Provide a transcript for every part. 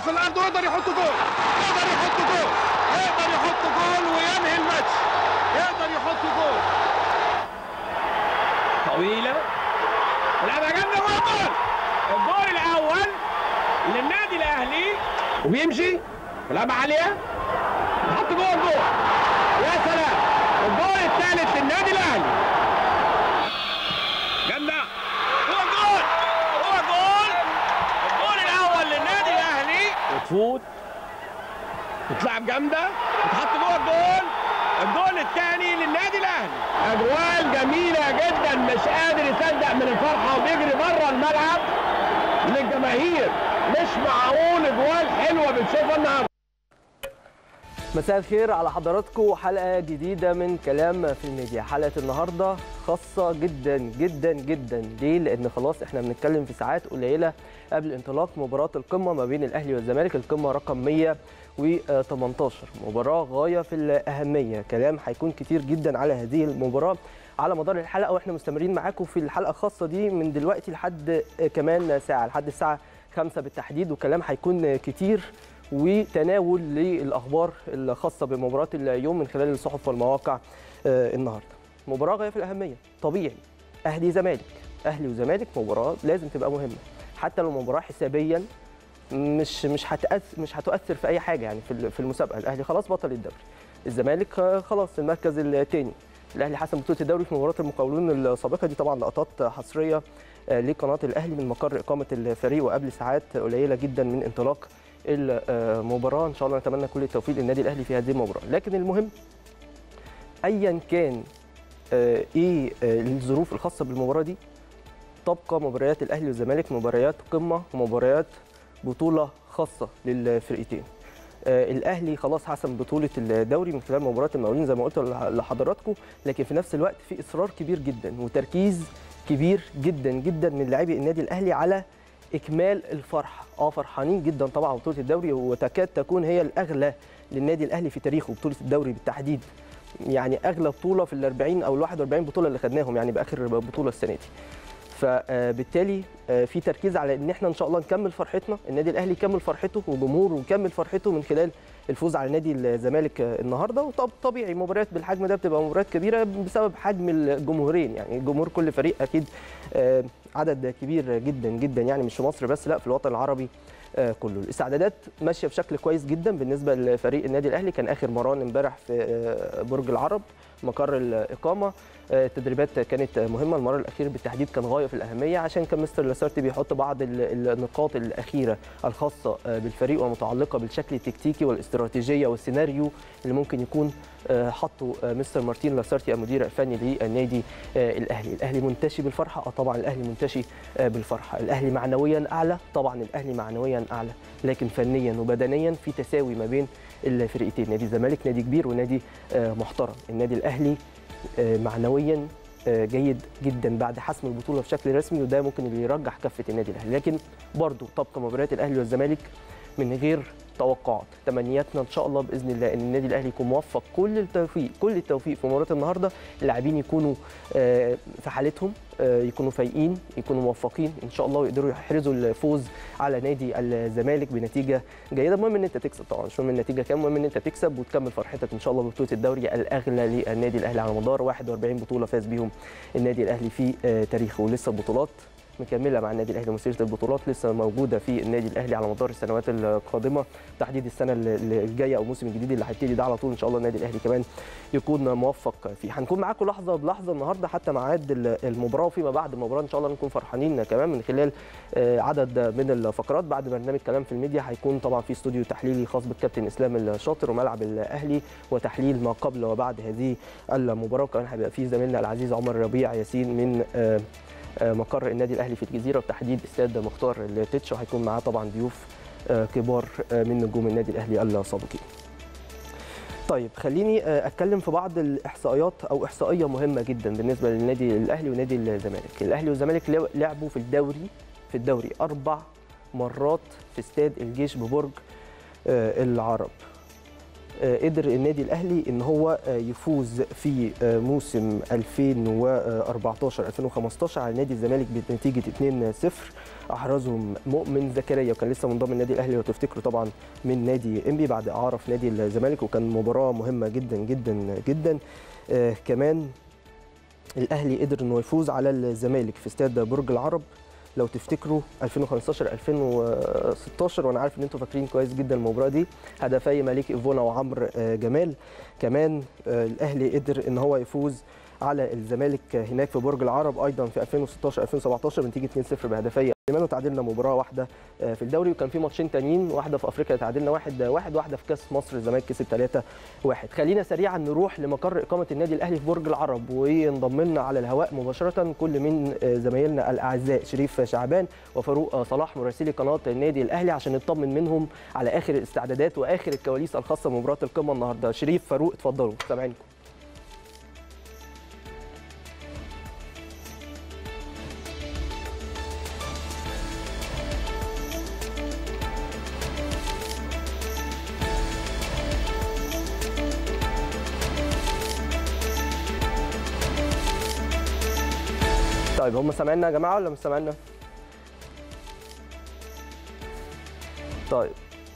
في الارض ويقدر يحط جول يقدر يحط جول يقدر يحط جول وينهي الماتش يقدر يحط جول طويلة لعبة جامدة وجول الجول الأول للنادي الأهلي وبيمشي لعبة عالية حط جول جول يا سلام الجول الثالث للنادي الأهلي جامدة هو جول هو جول الجول الأول للنادي الأهلي وتفوت وتلعب جامدة وتحط جوه الجول الجول الثاني للنادي الاهلي اجوال جميله جدا مش قادر يصدق من الفرحه وبيجري بره الملعب للجماهير مش معقول اجوال حلوه بنشوفها النهارده مساء الخير على حضراتكم حلقة جديدة من كلام في الميديا حلقة النهاردة خاصة جدا جدا جدا ليه؟ لأن خلاص احنا بنتكلم في ساعات قليلة قبل انطلاق مباراة القمة ما بين الأهلي والزمالك القمة رقم 118 مباراة غاية في الأهمية كلام هيكون كتير جدا على هذه المباراة على مدار الحلقة واحنا مستمرين معاكم في الحلقة الخاصة دي من دلوقتي لحد كمان ساعة لحد الساعة 5 بالتحديد وكلام هيكون كتير وتناول للاخبار الخاصه بمباراه اليوم من خلال الصحف والمواقع آه، النهارده. مباراه غايه في الاهميه، طبيعي اهلي زمالك، اهلي وزمالك مباراه لازم تبقى مهمه، حتى لو مباراه حسابيا مش مش هتأثر مش هتؤثر في اي حاجه يعني في في المسابقه، الاهلي خلاص بطل الدوري. الزمالك آه، خلاص المركز الثاني. الاهلي حسم بطوله الدوري في مباراه المقاولون السابقه دي طبعا لقطات حصريه آه، لقناه الاهلي من مقر اقامه الفريق وقبل ساعات قليله جدا من انطلاق المباراه ان شاء الله نتمنى كل التوفيق للنادي الاهلي في هذه المباراه لكن المهم ايا كان آه، ايه آه، الظروف الخاصه بالمباراه دي تبقى مباريات الاهلي والزمالك مباريات قمه ومباريات بطوله خاصه للفرقتين آه، الاهلي خلاص حسم بطوله الدوري من خلال مباراه المقاولين زي ما قلت لحضراتكم لكن في نفس الوقت في اصرار كبير جدا وتركيز كبير جدا جدا من لاعبي النادي الاهلي على اكمال الفرحه اه فرحانين جدا طبعا بطوله الدوري وتكاد تكون هي الاغلى للنادي الاهلي في تاريخه بطوله الدوري بالتحديد يعني اغلى بطوله في ال 40 او ال 41 بطوله اللي خدناهم يعني باخر بطوله السنه دي فبالتالي في تركيز على ان احنا ان شاء الله نكمل فرحتنا النادي الاهلي يكمل فرحته وجمهوره يكمل فرحته من خلال الفوز على نادي الزمالك النهارده وطب طبيعي مباريات بالحجم ده بتبقى مباريات كبيره بسبب حجم الجمهورين يعني جمهور كل فريق اكيد آه، عدد كبير جدا جدا يعني مش في مصر بس لا في الوطن العربي آه، كله الاستعدادات ماشيه بشكل كويس جدا بالنسبه لفريق النادي الاهلي كان اخر مران امبارح في آه، برج العرب مقر الاقامه آه، التدريبات كانت مهمه المره الاخيره بالتحديد كان غايه في الاهميه عشان كان مستر لاسارتي بيحط بعض ال- النقاط الاخيره الخاصه آه، بالفريق والمتعلقه بالشكل التكتيكي والاستراتيجيه والسيناريو اللي ممكن يكون آه، حطه آه، مستر مارتين لاسارتي المدير الفني للنادي آه، الاهلي الاهلي منتشي بالفرحه اه طبعا الاهلي منتشي آه، بالفرحه الاهلي معنويا اعلى طبعا الاهلي معنويا اعلى لكن فنيا وبدنيا في تساوي ما بين الفرقتين نادي الزمالك نادي كبير ونادي آه، محترم النادي الاهلي آه، معنويا آه، جيد جدا بعد حسم البطوله بشكل رسمي وده ممكن اللي يرجح كفه النادي الاهلي لكن برضه تبقى مباريات الاهلي والزمالك من غير توقعات تمنياتنا ان شاء الله باذن الله ان النادي الاهلي يكون موفق كل التوفيق كل التوفيق في مباراه النهارده اللاعبين يكونوا آه، في حالتهم آه، يكونوا فايقين يكونوا موفقين ان شاء الله ويقدروا يحرزوا الفوز على نادي الزمالك بنتيجه جيده المهم ان انت تكسب طبعا مش مهم النتيجه كام المهم ان انت تكسب وتكمل فرحتك ان شاء الله ببطوله الدوري الاغلى للنادي الاهلي على مدار 41 بطوله فاز بيهم النادي الاهلي في آه، تاريخه ولسه البطولات مكمله مع النادي الاهلي مسيره البطولات لسه موجوده في النادي الاهلي على مدار السنوات القادمه تحديد السنه اللي- الجايه او الموسم الجديد اللي هيبتدي ده على طول ان شاء الله النادي الاهلي كمان يكون موفق فيه هنكون معاكم لحظه بلحظه النهارده حتى ميعاد ال- المباراه وفيما بعد المباراه ان شاء الله نكون فرحانين كمان من خلال آه، عدد من الفقرات بعد برنامج كلام في الميديا هيكون طبعا في استوديو تحليلي خاص بالكابتن اسلام الشاطر وملعب الاهلي وتحليل ما قبل وبعد هذه المباراه وكمان هيبقى في زميلنا العزيز عمر ربيع ياسين من آه، آه، مقر النادي الاهلي في الجزيره وتحديد استاد مختار التتش وهيكون معاه طبعا ضيوف آه، كبار آه، من نجوم النادي الاهلي السابقين. طيب خليني آه، اتكلم في بعض الاحصائيات او احصائيه مهمه جدا بالنسبه للنادي الاهلي ونادي الزمالك، الاهلي والزمالك لعب- لعبوا في الدوري في الدوري اربع مرات في استاد الجيش ببرج آه، العرب. قدر النادي الاهلي ان هو يفوز في موسم 2014 2015 على نادي الزمالك بنتيجه 2-0 احرزهم مؤمن زكريا وكان لسه منضم النادي الاهلي لو تفتكروا طبعا من نادي انبي بعد اعاره في نادي الزمالك وكان مباراه مهمه جدا جدا جدا آه كمان الاهلي قدر انه يفوز على الزمالك في استاد برج العرب لو تفتكروا 2015 2016 وانا عارف ان انتم فاكرين كويس جدا المباراه دي هدفي مليك ايفونا وعمرو جمال كمان الاهلي قدر ان هو يفوز على الزمالك هناك في برج العرب ايضا في 2016 2017 بنتيجه 2-0 بهدفي كمان وتعادلنا مباراه واحده في الدوري وكان في ماتشين تانيين واحده في افريقيا تعادلنا واحد واحد واحده في كاس مصر الزمالك كسب 3 1 خلينا سريعا نروح لمقر اقامه النادي الاهلي في برج العرب وينضم لنا على الهواء مباشره كل من زمايلنا الاعزاء شريف شعبان وفاروق صلاح مراسلي قناه النادي الاهلي عشان نطمن منهم على اخر الاستعدادات واخر الكواليس الخاصه بمباراه القمه النهارده شريف فاروق اتفضلوا سامعينكم طيب هم سامعيننا يا جماعه ولا مش سامعيننا؟ طيب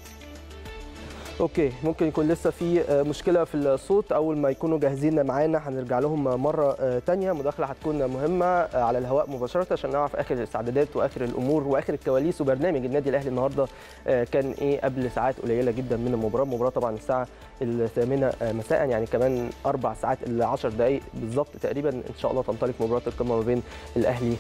اوكي ممكن يكون لسه في مشكله في الصوت اول ما يكونوا جاهزين معانا هنرجع لهم مره تانية مداخله هتكون مهمه على الهواء مباشره عشان نعرف اخر الاستعدادات واخر الامور واخر الكواليس وبرنامج النادي الاهلي النهارده كان ايه قبل ساعات قليله جدا من المباراه المباراه طبعا الساعه الثامنه مساء يعني كمان اربع ساعات الا 10 دقائق بالظبط تقريبا ان شاء الله تنطلق مباراه القمه ما بين الاهلي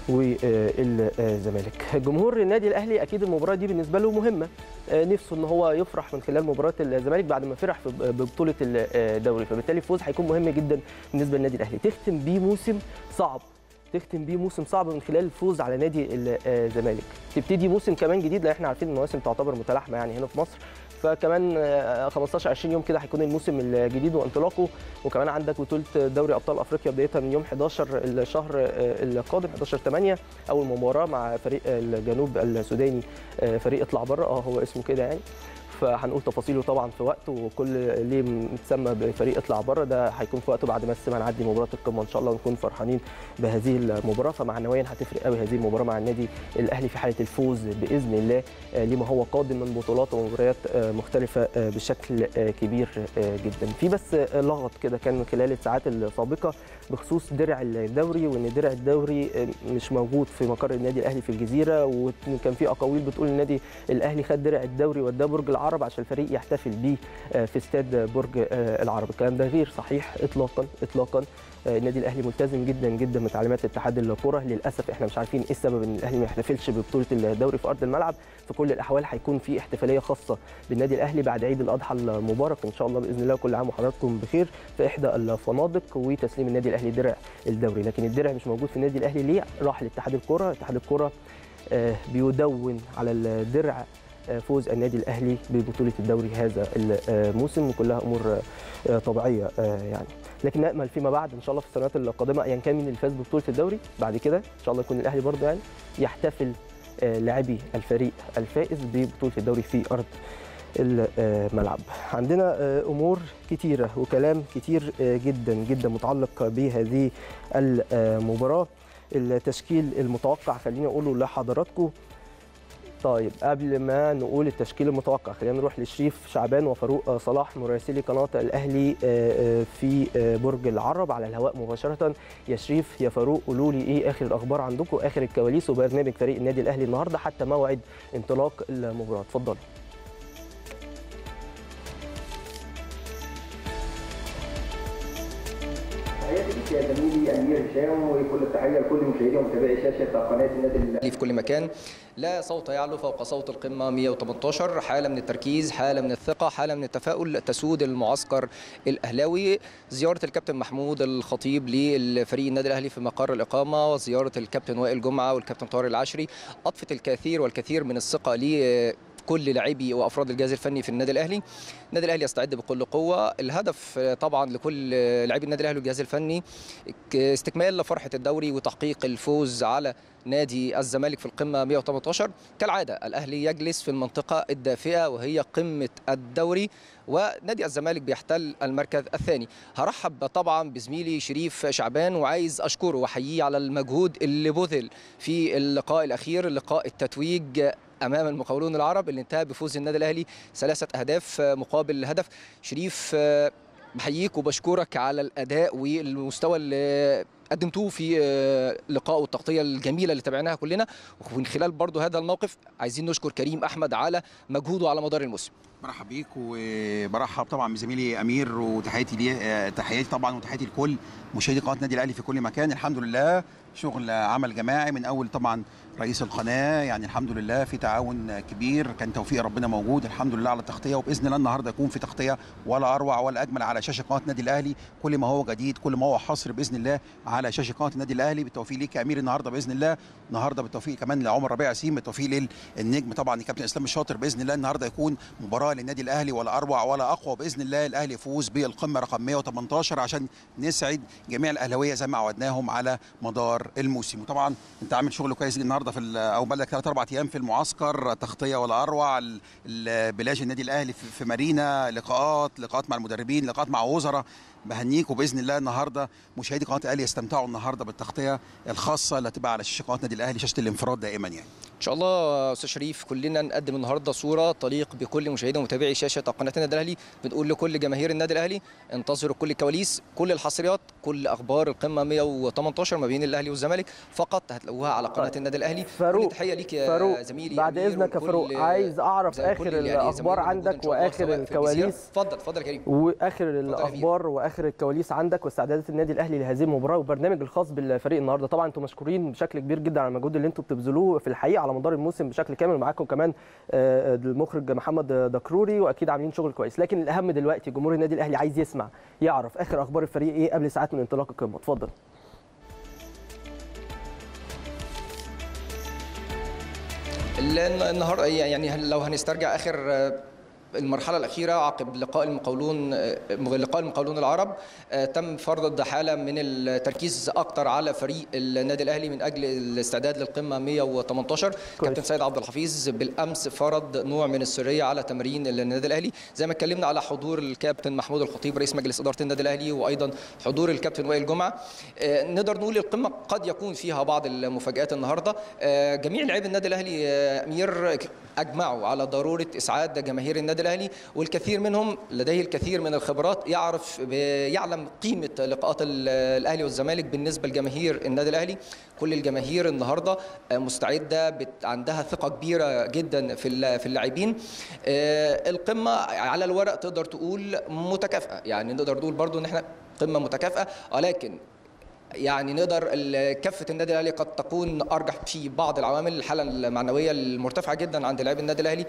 والزمالك جمهور النادي الاهلي اكيد المباراه دي بالنسبه له مهمه نفسه ان هو يفرح من خلال مباراه الزمالك بعد ما فرح ببطوله الدوري فبالتالي الفوز هيكون مهم جدا بالنسبه للنادي الاهلي تختم بيه موسم صعب تختم بيه موسم صعب من خلال الفوز على نادي الزمالك تبتدي موسم كمان جديد لان احنا عارفين المواسم تعتبر متلاحمه يعني هنا في مصر فكمان 15 20 يوم كده هيكون الموسم الجديد وانطلاقه وكمان عندك بطوله دوري ابطال افريقيا بدايه من يوم 11 الشهر القادم 11 8 اول مباراه مع فريق الجنوب السوداني فريق اطلع بره اه هو اسمه كده يعني فهنقول تفاصيله طبعا في وقته وكل ليه متسمى بفريق اطلع بره ده هيكون في وقته بعد بس ما نعدي مباراه القمه ان شاء الله ونكون فرحانين بهذه المباراه فمعنويا هتفرق قوي هذه المباراه مع النادي الاهلي في حاله الفوز باذن الله لما هو قادم من بطولات ومباريات مختلفه بشكل كبير جدا في بس لغط كده كان من خلال الساعات السابقه بخصوص درع الدوري وان درع الدوري مش موجود في مقر النادي الاهلي في الجزيره وكان في اقاويل بتقول النادي الاهلي خد درع الدوري وده برج العرب عشان الفريق يحتفل بيه في استاد برج العرب الكلام ده غير صحيح اطلاقا اطلاقا النادي الاهلي ملتزم جدا جدا بتعليمات اتحاد الكره للاسف احنا مش عارفين ايه السبب ان الاهلي ما يحتفلش ببطوله الدوري في ارض الملعب في كل الاحوال هيكون في احتفاليه خاصه بالنادي الاهلي بعد عيد الاضحى المبارك ان شاء الله باذن الله كل عام وحضراتكم بخير في احدى الفنادق وتسليم النادي الاهلي درع الدوري لكن الدرع مش موجود في النادي الاهلي ليه راح لاتحاد الكره اتحاد الكره بيدون على الدرع فوز النادي الاهلي ببطوله الدوري هذا الموسم وكلها امور طبيعيه يعني لكن نامل فيما بعد ان شاء الله في السنوات القادمه ايا كان مين اللي فاز ببطوله الدوري بعد كده ان شاء الله يكون الاهلي برضه يعني يحتفل لاعبي الفريق الفائز ببطوله الدوري في ارض الملعب عندنا امور كتيره وكلام كتير جدا جدا متعلق بهذه المباراه التشكيل المتوقع خليني اقوله لحضراتكم طيب قبل ما نقول التشكيل المتوقع خلينا نروح لشريف شعبان وفاروق صلاح مراسلي قناه الاهلي في برج العرب على الهواء مباشره يا شريف يا فاروق قولوا لي ايه اخر الاخبار عندكم اخر الكواليس وبرنامج فريق النادي الاهلي النهارده حتى موعد انطلاق المباراه اتفضلوا تحياتي ليك يا زميلي امير هشام وكل التحيه لكل مشاهدي ومتابعي شاشه قناه النادي الاهلي في كل مكان لا صوت يعلو فوق صوت القمة 118 حالة من التركيز حالة من الثقة حالة من التفاؤل تسود المعسكر الأهلاوي زيارة الكابتن محمود الخطيب للفريق النادي الأهلي في مقر الإقامة وزيارة الكابتن وائل جمعة والكابتن طارق العشري أضفت الكثير والكثير من الثقة كل لاعبي وافراد الجهاز الفني في النادي الاهلي النادي الاهلي يستعد بكل قوه الهدف طبعا لكل لاعبي النادي الاهلي والجهاز الفني استكمال فرحه الدوري وتحقيق الفوز على نادي الزمالك في القمه 118 كالعاده الاهلي يجلس في المنطقه الدافئه وهي قمه الدوري ونادي الزمالك بيحتل المركز الثاني هرحب طبعا بزميلي شريف شعبان وعايز اشكره واحييه على المجهود اللي بذل في اللقاء الاخير لقاء التتويج امام المقاولون العرب اللي انتهى بفوز النادي الاهلي ثلاثه اهداف مقابل هدف شريف بحييك وبشكرك على الاداء والمستوى اللي قدمتوه في لقاء والتغطيه الجميله اللي تابعناها كلنا ومن خلال برضو هذا الموقف عايزين نشكر كريم احمد على مجهوده على مدار الموسم برحب بيك وبرحب طبعا بزميلي امير وتحياتي ليه تحياتي طبعا وتحياتي لكل مشاهدي قناه النادي الاهلي في كل مكان الحمد لله شغل عمل جماعي من اول طبعا رئيس القناه يعني الحمد لله في تعاون كبير كان توفيق ربنا موجود الحمد لله على التغطيه وباذن الله النهارده يكون في تغطيه ولا اروع ولا اجمل على شاشه قناه النادي الاهلي كل ما هو جديد كل ما هو حصر باذن الله على شاشه قناه النادي الاهلي بالتوفيق ليك يا امير النهارده باذن الله النهارده بالتوفيق كمان لعمر ربيع ياسين بالتوفيق للنجم طبعا الكابتن اسلام الشاطر باذن الله النهارده يكون مباراه للنادي الاهلي ولا اروع ولا اقوى باذن الله الاهلي يفوز بالقمه رقم 118 عشان نسعد جميع الاهلاويه زي ما عودناهم على مدار الموسم وطبعا انت عامل شغل كويس النهارده في او بقالك ثلاث اربع ايام في المعسكر تغطيه ولا اروع بلاش النادي الاهلي في مارينا لقاءات لقاءات مع المدربين لقاءات مع وزراء بهنيك وباذن الله النهارده مشاهدي قناه الاهلي يستمتعوا النهارده بالتغطيه الخاصه اللي هتبقى على شاشه قناه النادي الاهلي شاشه الانفراد دائما يعني ان شاء الله استاذ شريف كلنا نقدم النهارده صوره تليق بكل مشاهدي ومتابعي شاشه قناه النادي الاهلي بنقول لكل جماهير النادي الاهلي انتظروا كل الكواليس كل الحصريات كل اخبار القمه 118 ما بين الاهلي والزمالك فقط هتلاقوها على قناه النادي الاهلي فاروق تحيه ليك يا فاروق زميلي بعد اذنك يا فاروق عايز اعرف اخر الاخبار عندك واخر الكواليس اتفضل اتفضل يا كريم واخر الاخبار واخر الكواليس عندك واستعدادات النادي الاهلي لهذه المباراه وبرنامج الخاص بالفريق النهارده طبعا انتم مشكورين بشكل كبير جدا على المجهود اللي انتم بتبذلوه في الحقيقه على مدار الموسم بشكل كامل معاكم كمان المخرج محمد دكروري واكيد عاملين شغل كويس لكن الاهم دلوقتي جمهور النادي الاهلي عايز يسمع يعرف اخر اخبار الفريق ايه قبل ساعات من انطلاق القمه اتفضل النهارده يعني لو هنسترجع اخر المرحله الاخيره عقب لقاء المقاولون لقاء المقاولون العرب تم فرض حاله من التركيز اكثر على فريق النادي الاهلي من اجل الاستعداد للقمه 118 كويس. كابتن سيد عبد الحفيظ بالامس فرض نوع من السريه على تمرين النادي الاهلي زي ما اتكلمنا على حضور الكابتن محمود الخطيب رئيس مجلس اداره النادي الاهلي وايضا حضور الكابتن وائل جمعه نقدر نقول القمه قد يكون فيها بعض المفاجات النهارده جميع لاعبي النادي الاهلي امير اجمعوا على ضروره اسعاد جماهير النادي الاهلي والكثير منهم لديه الكثير من الخبرات يعرف يعلم قيمه لقاءات الاهلي والزمالك بالنسبه لجماهير النادي الاهلي كل الجماهير النهارده مستعده عندها ثقه كبيره جدا في في اللاعبين القمه على الورق تقدر تقول متكافئه يعني نقدر نقول برضو ان احنا قمه متكافئه ولكن يعني نقدر كفه النادي الاهلي قد تكون ارجح في بعض العوامل الحاله المعنويه المرتفعه جدا عند لاعبي النادي الاهلي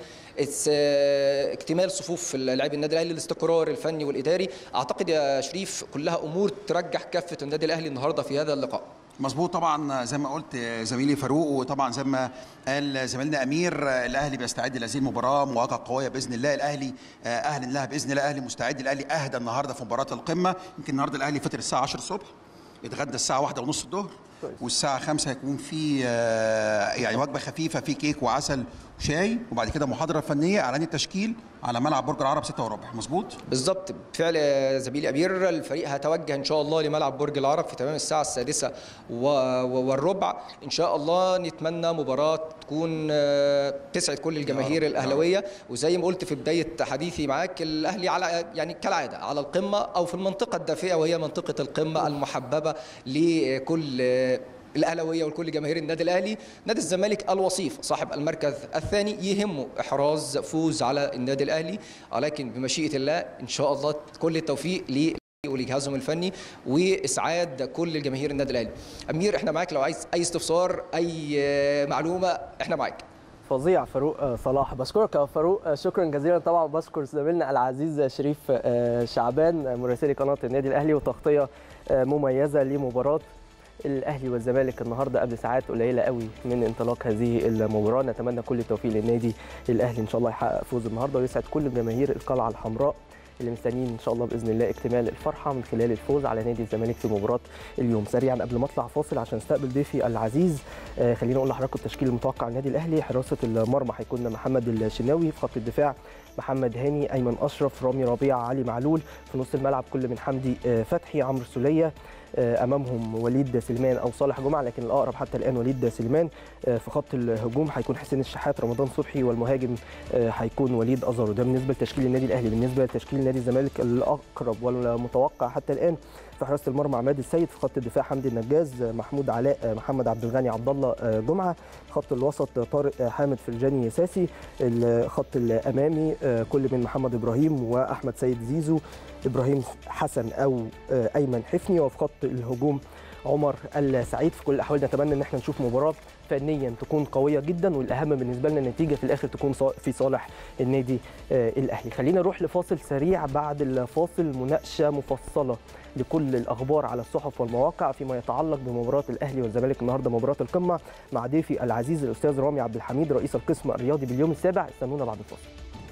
اكتمال صفوف لاعبي النادي الاهلي الاستقرار الفني والاداري اعتقد يا شريف كلها امور ترجح كفه النادي الاهلي النهارده في هذا اللقاء مظبوط طبعا زي ما قلت زميلي فاروق وطبعا زي ما قال زميلنا امير الاهلي بيستعد لهذه المباراه مواجهه قويه باذن الله الاهلي اهل لها باذن الله الاهلي مستعد الاهلي اهدى النهارده في مباراه القمه يمكن النهارده الاهلي فطر الساعه 10 الصبح اتغدى الساعه واحدة ونص الظهر والساعه 5 هيكون في يعني وجبه خفيفه في كيك وعسل وشاي وبعد كده محاضره فنيه اعلان التشكيل على ملعب برج العرب 6 وربع مظبوط بالظبط بالفعل يا زميلي امير الفريق هيتوجه ان شاء الله لملعب برج العرب في تمام الساعه السادسة والربع ان شاء الله نتمنى مباراه تكون تسعد كل الجماهير الاهلاويه وزي ما قلت في بدايه حديثي معاك الاهلي على يعني كالعاده على القمه او في المنطقه الدافئه وهي منطقه القمه المحببه لكل الاهلاويه ولكل جماهير النادي الاهلي نادي الزمالك الوصيف صاحب المركز الثاني يهمه احراز فوز على النادي الاهلي ولكن بمشيئه الله ان شاء الله كل التوفيق ل ولجهازهم الفني واسعاد كل الجماهير النادي الاهلي امير احنا معاك لو عايز اي استفسار اي معلومه احنا معاك فظيع فاروق صلاح بشكرك يا فاروق شكرا جزيلا طبعا بشكر زميلنا العزيز شريف شعبان مراسلي قناه النادي الاهلي وتغطيه مميزه لمباراه الاهلي والزمالك النهارده قبل ساعات قليله قوي من انطلاق هذه المباراه نتمنى كل التوفيق للنادي الاهلي ان شاء الله يحقق فوز النهارده ويسعد كل جماهير القلعه الحمراء اللي مستنيين ان شاء الله باذن الله اكتمال الفرحه من خلال الفوز على نادي الزمالك في مباراه اليوم سريعا قبل ما اطلع فاصل عشان استقبل ضيفي العزيز آه خلينا اقول لحضراتكم التشكيل المتوقع للنادي الاهلي حراسه المرمى هيكون محمد الشناوي في خط الدفاع محمد هاني ايمن اشرف رامي ربيع علي معلول في نص الملعب كل من حمدي آه فتحي عمرو سوليه امامهم وليد سليمان او صالح جمعه لكن الاقرب حتى الان وليد سليمان في خط الهجوم هيكون حسين الشحات رمضان صبحي والمهاجم هيكون وليد ازارو ده بالنسبه لتشكيل النادي الاهلي بالنسبه لتشكيل نادي الزمالك الاقرب والمتوقع حتى الان في حراسه المرمى عماد السيد في خط الدفاع حمدي النجاز محمود علاء محمد عبد الغني عبد الله جمعه خط الوسط طارق حامد فرجاني ساسي الخط الامامي كل من محمد ابراهيم واحمد سيد زيزو ابراهيم حسن او ايمن حفني وفي خط الهجوم عمر السعيد في كل الاحوال نتمنى ان احنا نشوف مباراه فنيا تكون قويه جدا والاهم بالنسبه لنا النتيجه في الاخر تكون في صالح النادي الاهلي خلينا نروح لفاصل سريع بعد الفاصل مناقشه مفصله لكل الاخبار على الصحف والمواقع فيما يتعلق بمباراه الاهلي والزمالك النهارده مباراه القمه مع ضيفي العزيز الاستاذ رامي عبد الحميد رئيس القسم الرياضي باليوم السابع استنونا بعد الفاصل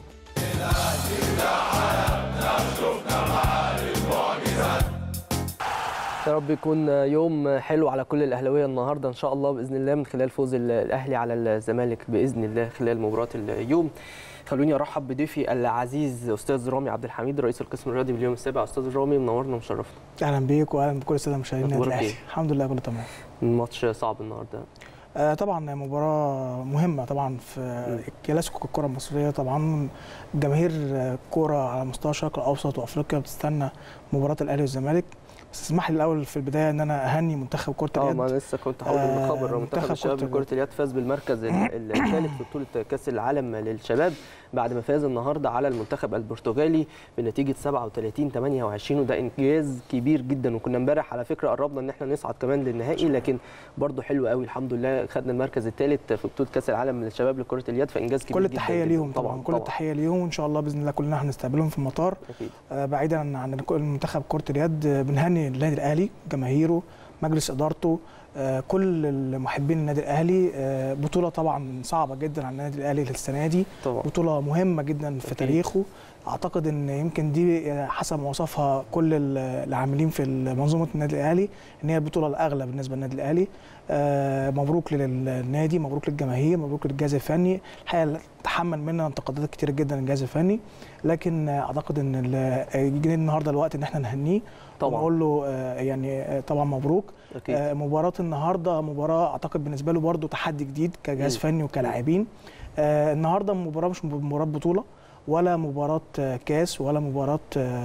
يا رب يكون يوم حلو على كل الاهلاويه النهارده ان شاء الله باذن الله من خلال فوز الاهلي على الزمالك باذن الله خلال مباراه اليوم خلوني ارحب بضيفي العزيز استاذ رامي عبد الحميد رئيس القسم الرياضي باليوم السابع استاذ رامي منورنا ومشرفنا اهلا بيك واهلا بكل الساده المشاهدين النادي الاهلي الحمد لله كله تمام الماتش صعب النهارده آه طبعا مباراه مهمه طبعا في كلاسيكو الكره المصريه طبعا جماهير الكوره على مستوى الشرق الاوسط وافريقيا بتستنى مباراه الاهلي والزمالك بس اسمح لي الاول في البدايه ان انا اهني منتخب كره اليد اه ما لسه كنت هقول آه الخبر منتخب الشباب لكره اليد فاز بالمركز الثالث في بطوله كاس العالم للشباب بعد ما فاز النهارده على المنتخب البرتغالي بنتيجه 37 28 وده انجاز كبير جدا وكنا امبارح على فكره قربنا ان احنا نصعد كمان للنهائي لكن برضو حلو قوي الحمد لله خدنا المركز الثالث في بطوله كاس العالم للشباب لكره اليد فانجاز كبير كل التحيه ليهم طبعا, طبعا كل التحيه ليهم وان شاء الله باذن الله كلنا هنستقبلهم في المطار أكيد. آه بعيدا عن المنتخب كره اليد بنهني النادي الاهلي جماهيره مجلس ادارته آه كل المحبين النادي الاهلي آه بطوله طبعا صعبه جدا على النادي الاهلي السنه دي طبعا. بطوله مهمه جدا في أكيد. تاريخه اعتقد ان يمكن دي حسب ما وصفها كل العاملين في منظومه النادي الاهلي ان هي البطوله الاغلى بالنسبه للنادي الاهلي آه مبروك للنادي مبروك للجماهير مبروك للجهاز الفني الحقيقه تحمل منا انتقادات كتير جدا الجهاز الفني لكن اعتقد ان جه النهارده الوقت ان احنا نهنيه طبعا ونقول له يعني طبعا مبروك أكيد. مباراه النهارده مباراه اعتقد بالنسبه له برده تحدي جديد كجهاز فني وكلاعبين النهارده مباراه مش مباراه بطوله ولا مباراة كاس ولا مباراة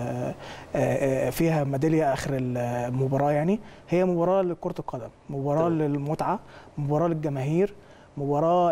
فيها ميدالية آخر المباراة يعني هي مباراة لكرة القدم مباراة للمتعة مباراة للجماهير مباراة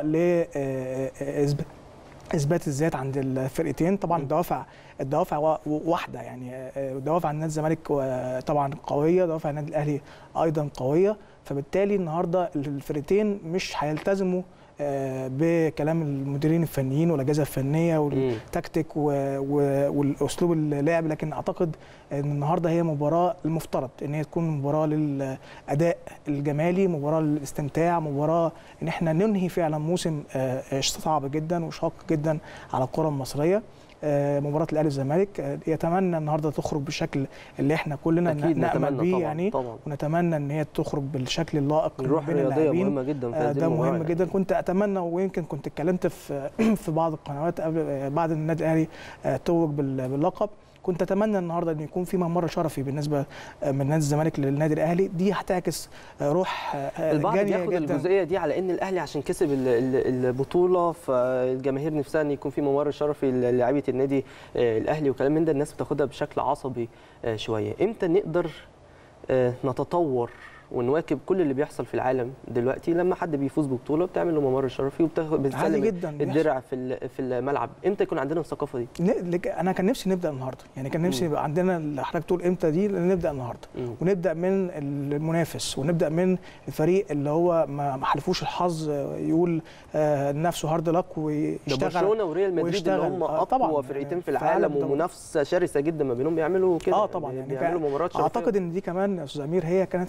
اثبات الذات عند الفرقتين طبعا الدوافع الدوافع واحده يعني دوافع النادي الزمالك طبعا قويه دوافع النادي الاهلي ايضا قويه فبالتالي النهارده الفرقتين مش هيلتزموا بكلام المديرين الفنيين والاجهزه الفنيه والتكتيك والاسلوب اللعب لكن اعتقد ان النهارده هي مباراه المفترض ان هي تكون مباراه للاداء الجمالي مباراه للاستمتاع مباراه ان احنا ننهي فعلا موسم صعب جدا وشاق جدا على الكره المصريه مباراه الاهلي والزمالك يتمنى النهارده تخرج بالشكل اللي احنا كلنا نامل بيه يعني طبعا. ونتمنى ان هي تخرج بالشكل اللائق الروح الرياضيه مهمه جدا في ده مهم جدا كنت اتمنى ويمكن كنت اتكلمت في في بعض القنوات قبل بعد النادي الاهلي توج باللقب كنت اتمنى النهارده ان يكون في ممر شرفي بالنسبه من نادي الزمالك للنادي الاهلي دي هتعكس روح البعض بياخد جداً. الجزئيه دي على ان الاهلي عشان كسب البطوله فالجماهير نفسها ان يكون في ممر شرفي للاعيبه النادي الاهلي وكلام من ده الناس بتاخدها بشكل عصبي شويه امتى نقدر نتطور ونواكب كل اللي بيحصل في العالم دلوقتي لما حد بيفوز ببطوله بتعمل له ممر شرفي وبتسلم جدا الدرع في في الملعب امتى يكون عندنا الثقافه دي انا كان نفسي نبدا النهارده يعني كان نفسي يبقى عندنا اللي حضرتك تقول امتى دي نبدا النهارده مم. ونبدا من المنافس ونبدا من الفريق اللي هو ما حلفوش الحظ يقول نفسه هارد لك ويشتغل برشلونه وريال مدريد اللي هم اقوى فرقتين في العالم ومنافسه شرسه جدا ما بينهم بيعملوا كده اه طبعا يعني بيعملوا مباريات اعتقد ان دي كمان يا استاذ امير هي كانت هتبقى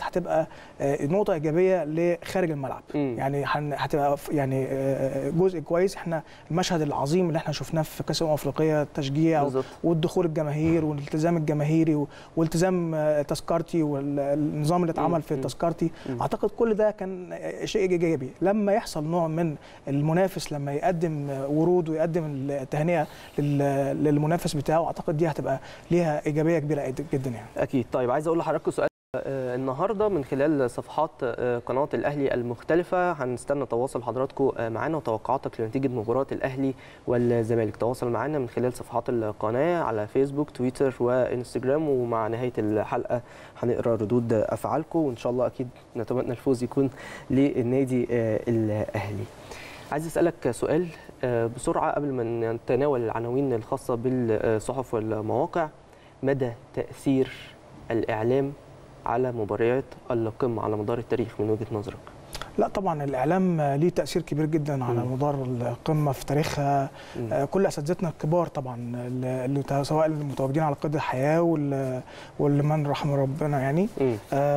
آه، نقطه ايجابيه لخارج الملعب مم. يعني هن- هتبقى ف- يعني آه، جزء كويس احنا المشهد العظيم اللي احنا شفناه في كاس الامم الافريقيه التشجيع بالظبط. والدخول الجماهير والالتزام الجماهيري و- والتزام آه، تذكرتي والنظام اللي اتعمل في مم. تذكرتي اعتقد كل ده كان آه، شيء ايجابي لما يحصل نوع من المنافس لما يقدم آه، ورود ويقدم التهنئه لل- للمنافس بتاعه اعتقد دي هتبقى ليها ايجابيه كبيره جدا يعني اكيد طيب عايز اقول لحضراتكم سؤال آه، النهارده من خلال صفحات آه، قناه الاهلي المختلفه هنستنى تواصل حضراتكم آه، معانا وتوقعاتك لنتيجه مباراه الاهلي والزمالك تواصل معانا من خلال صفحات القناه على فيسبوك تويتر وانستجرام ومع نهايه الحلقه هنقرا ردود افعالكم وان شاء الله اكيد نتمنى الفوز يكون للنادي آه، الاهلي عايز اسالك سؤال آه، بسرعه قبل ما نتناول العناوين الخاصه بالصحف والمواقع مدى تاثير الاعلام على مباريات القمه على مدار التاريخ من وجهه نظرك لا طبعا الاعلام آه، ليه تاثير كبير جدا على مم. مدار القمه في تاريخها مم. آه، كل اساتذتنا الكبار طبعا اللي اللي سواء المتواجدين على قيد الحياه وال- واللي من رحم ربنا يعني مم.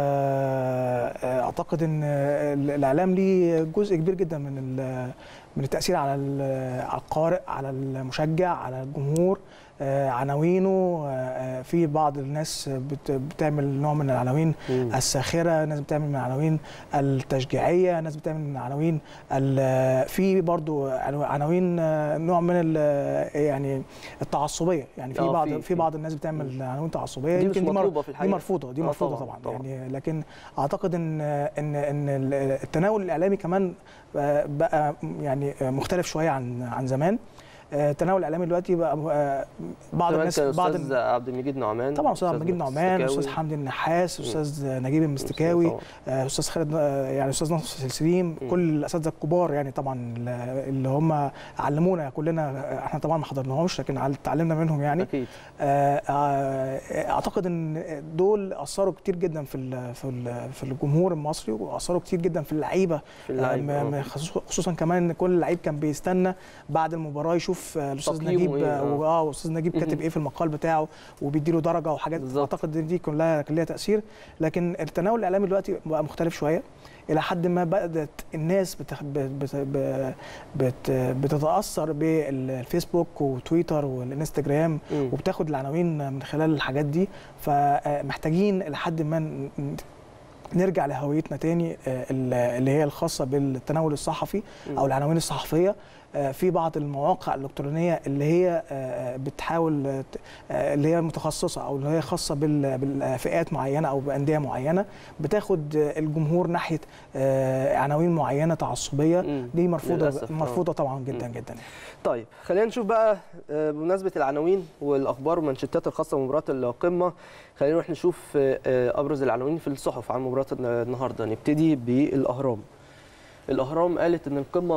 آه، آه، اعتقد ان ال- الاعلام ليه جزء كبير جدا من ال- من التاثير على ال- على القارئ على المشجع على الجمهور آه، عناوينه آه، آه، في بعض الناس بت- بتعمل نوع من العناوين مم. الساخره ناس بتعمل من العناوين التشجيعيه ناس بتعمل من العناوين ال- في برضو عنو- عناوين آه، نوع من ال- يعني التعصبيه يعني في آه، بعض في- في في. بعض الناس بتعمل عناوين تعصبيه دي مش يمكن مر- مطلوبة في دي الحقيقة. مرفوضه دي آه، مرفوضه طبعاً، طبعا, طبعاً. يعني لكن اعتقد ان ان ان التناول الاعلامي كمان آه، بقى يعني مختلف شويه عن عن زمان آه، التناول الاعلامي دلوقتي بقى آه، بعض زمان الناس كان بعض استاذ عبد المجيد نعمان طبعا استاذ عبد المجيد نعمان استاذ مستكاوي. حمدي النحاس استاذ نجيب المستكاوي طبعاً. آه، استاذ خالد آه، يعني استاذ ناصر سلسليم مم. كل الاساتذه الكبار يعني طبعا اللي هم علمونا كلنا آه، احنا طبعا ما حضرناهمش لكن عل- اتعلمنا منهم يعني اكيد آه، آه، اعتقد ان دول اثروا كتير جدا في ال- في ال- في الجمهور المصري واثروا كتير جدا في اللعيبه في اللعيبة، آه، م- آه. م- خصوص- خصوصا كمان ان كل لعيب كان بيستنى بعد المباراه يشوف آه، الاستاذ تقييمه نجيب إيه، آه، آه. و- اه واستاذ نجيب كاتب مهم. ايه في المقال بتاعه وبيديله درجه وحاجات بالظبط. اعتقد ان دي كلها كان ليها تاثير لكن التناول الاعلامي دلوقتي بقى مختلف شويه الى حد ما بدات الناس بتخ... بت... بت... بت... بتتاثر بالفيسبوك وتويتر والانستجرام مم. وبتاخد العناوين من خلال الحاجات دي فمحتاجين لحد ما ن- نرجع لهويتنا تاني آه، اللي هي الخاصه بالتناول الصحفي او العناوين الصحفيه آه، في بعض المواقع الالكترونيه اللي هي آه، بتحاول آه، ت- آه، اللي هي متخصصه او اللي هي خاصه بال- بالفئات معينه او بانديه معينه بتاخد آه، الجمهور ناحيه آه، عناوين معينه تعصبيه مم. دي مرفوضه للأسف، آه. مرفوضه طبعا جدا مم. جدا يعني. طيب خلينا نشوف بقى آه، بمناسبه العناوين والاخبار والمانشيتات الخاصه بمباراه القمه خلينا نروح نشوف آه، آه، ابرز العناوين في الصحف عن مباراه النهارده نبتدي بالاهرام الاهرام قالت ان القمه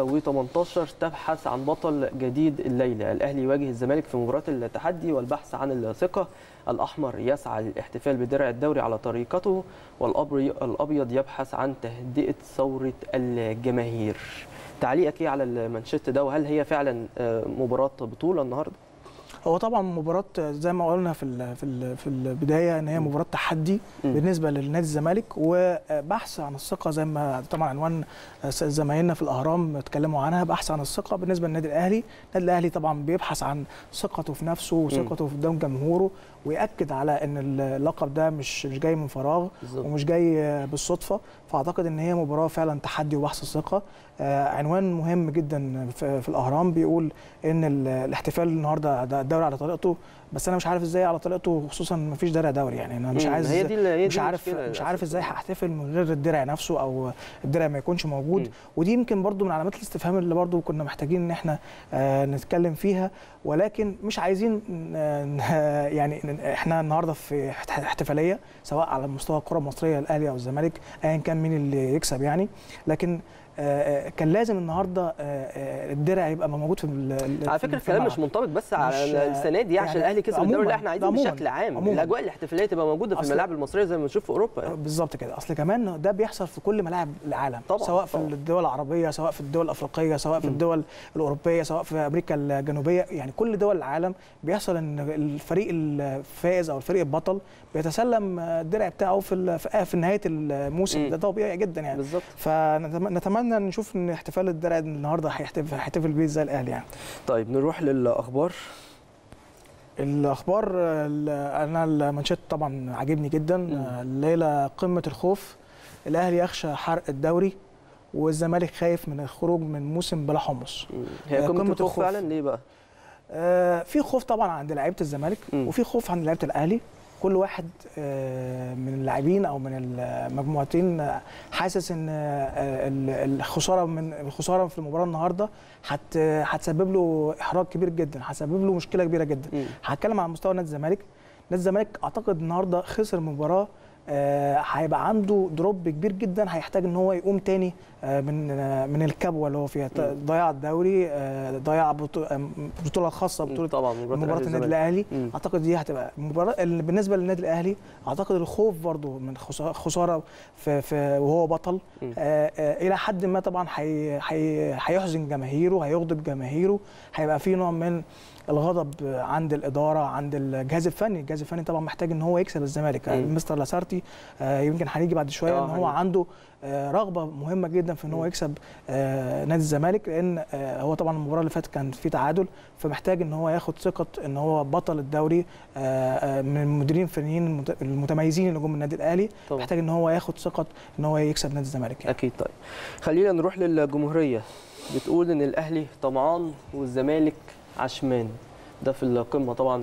118 تبحث عن بطل جديد الليله الاهلي يواجه الزمالك في مباراه التحدي والبحث عن الثقه الاحمر يسعى للاحتفال بدرع الدوري على طريقته والابيض الأبيض يبحث عن تهدئه ثوره الجماهير تعليقك ايه على المانشيت ده وهل هي فعلا آه، مباراه بطوله النهارده هو طبعا مباراة زي ما قلنا في ال في ال في البداية ان هي مباراة تحدي مم. بالنسبة للنادي الزمالك وبحث عن الثقة زي ما طبعا عنوان زمايلنا في الاهرام اتكلموا عنها بحث عن الثقة بالنسبة للنادي الاهلي، النادي الاهلي طبعا بيبحث عن ثقته في نفسه وثقته في قدام جمهوره ويأكد على ان اللقب ده مش مش جاي من فراغ بالظبط. ومش جاي بالصدفة فاعتقد ان هي مباراة فعلا تحدي وبحث الثقة آه، عنوان مهم جدا في في الاهرام بيقول ان ال- الاحتفال النهارده ده الدوري على طريقته بس انا مش عارف ازاي على طريقته خصوصا ما فيش درع دوري يعني انا مش مم، عايز هي دي اللي- هي دي مش عارف المشكلة مش عارف للأسف. ازاي هحتفل من غير الدرع نفسه او الدرع ما يكونش موجود مم. ودي يمكن برضو من علامات الاستفهام اللي برضو كنا محتاجين ان احنا آه، نتكلم فيها ولكن مش عايزين آه، ن- يعني ن- احنا النهارده في احت- احتفاليه سواء على مستوى الكره المصريه الاهلي او الزمالك ايا كان مين اللي يكسب يعني لكن آه، آه، كان لازم النهارده آه، آه، الدرع يبقى موجود في ال- على في- فكره في الكلام مش الملعب. منطبق بس مش- على السنه دي عشان يعني الاهلي كسب الدوري عموماً، لا احنا عايزين عموماً، بشكل عام عموماً. الاجواء الاحتفاليه تبقى موجوده في أصل- الملاعب المصريه زي ما بنشوف في اوروبا يعني. بالظبط كده اصل كمان ده بيحصل في كل ملاعب العالم طبعاً، سواء في طبعاً. الدول العربيه سواء في الدول الافريقيه سواء في الدول الاوروبيه سواء في امريكا الجنوبيه يعني كل دول العالم بيحصل ان الفريق الفائز او الفريق البطل بيتسلم الدرع بتاعه في ال- في في نهايه الموسم مم. ده طبيعي جدا يعني بالظبط فنتمنى نشوف ان احتفال الدرع النهارده هيحتفل هيحتفل بيه ازاي الاهلي يعني طيب نروح للاخبار الاخبار ال- انا المانشيت طبعا عاجبني جدا الليله قمه الخوف الاهلي يخشى حرق الدوري والزمالك خايف من الخروج من موسم بلا حمص هي آه، قمه قمة الخوف الخوف. فعلا ليه بقى آه، في خوف طبعا عند لعيبه الزمالك مم. وفي خوف عند لعيبه الاهلي كل واحد آه، من اللاعبين او من المجموعتين آه، حاسس ان آه، ال- الخساره من الخساره في المباراه النهارده هت- هتسبب له احراج كبير جدا هتسبب له مشكله كبيره جدا مم. هتكلم على مستوى نادي الزمالك نادي الزمالك اعتقد النهارده خسر مباراه آه، هيبقى عنده دروب كبير جدا هيحتاج ان هو يقوم تاني آه، من آه، من الكبوه اللي هو فيها ت- ضياع الدوري آه، ضياع بطو- آه، بطوله خاصه بطوله طبعا مباراه الأهلي النادي والزمالك. الاهلي مم. اعتقد دي هتبقى مباراه ال- بالنسبه للنادي الاهلي اعتقد الخوف برضو من خسا- خساره في, في وهو بطل مم. آه آه الى حد ما طبعا هي- هي- هيحزن جماهيره هيغضب جماهيره هيبقى في نوع من الغضب عند الاداره عند الجهاز الفني الجهاز الفني طبعا محتاج ان هو يكسب الزمالك مم. مستر لاسارتي آه يمكن هنيجي بعد شويه آه، ان هو هنيجي. عنده آه، رغبه مهمه جدا في ان هو مم. يكسب آه، نادي الزمالك لان آه، هو طبعا المباراه اللي فاتت كان في تعادل فمحتاج ان هو ياخد ثقه ان هو بطل الدوري آه، آه، من المديرين الفنيين المت- المتميزين اللي جم النادي الاهلي طبعا محتاج ان هو ياخد ثقه ان هو يكسب نادي الزمالك يعني. اكيد طيب خلينا نروح للجمهوريه بتقول ان الاهلي طمعان والزمالك عشمان ده في القمه طبعا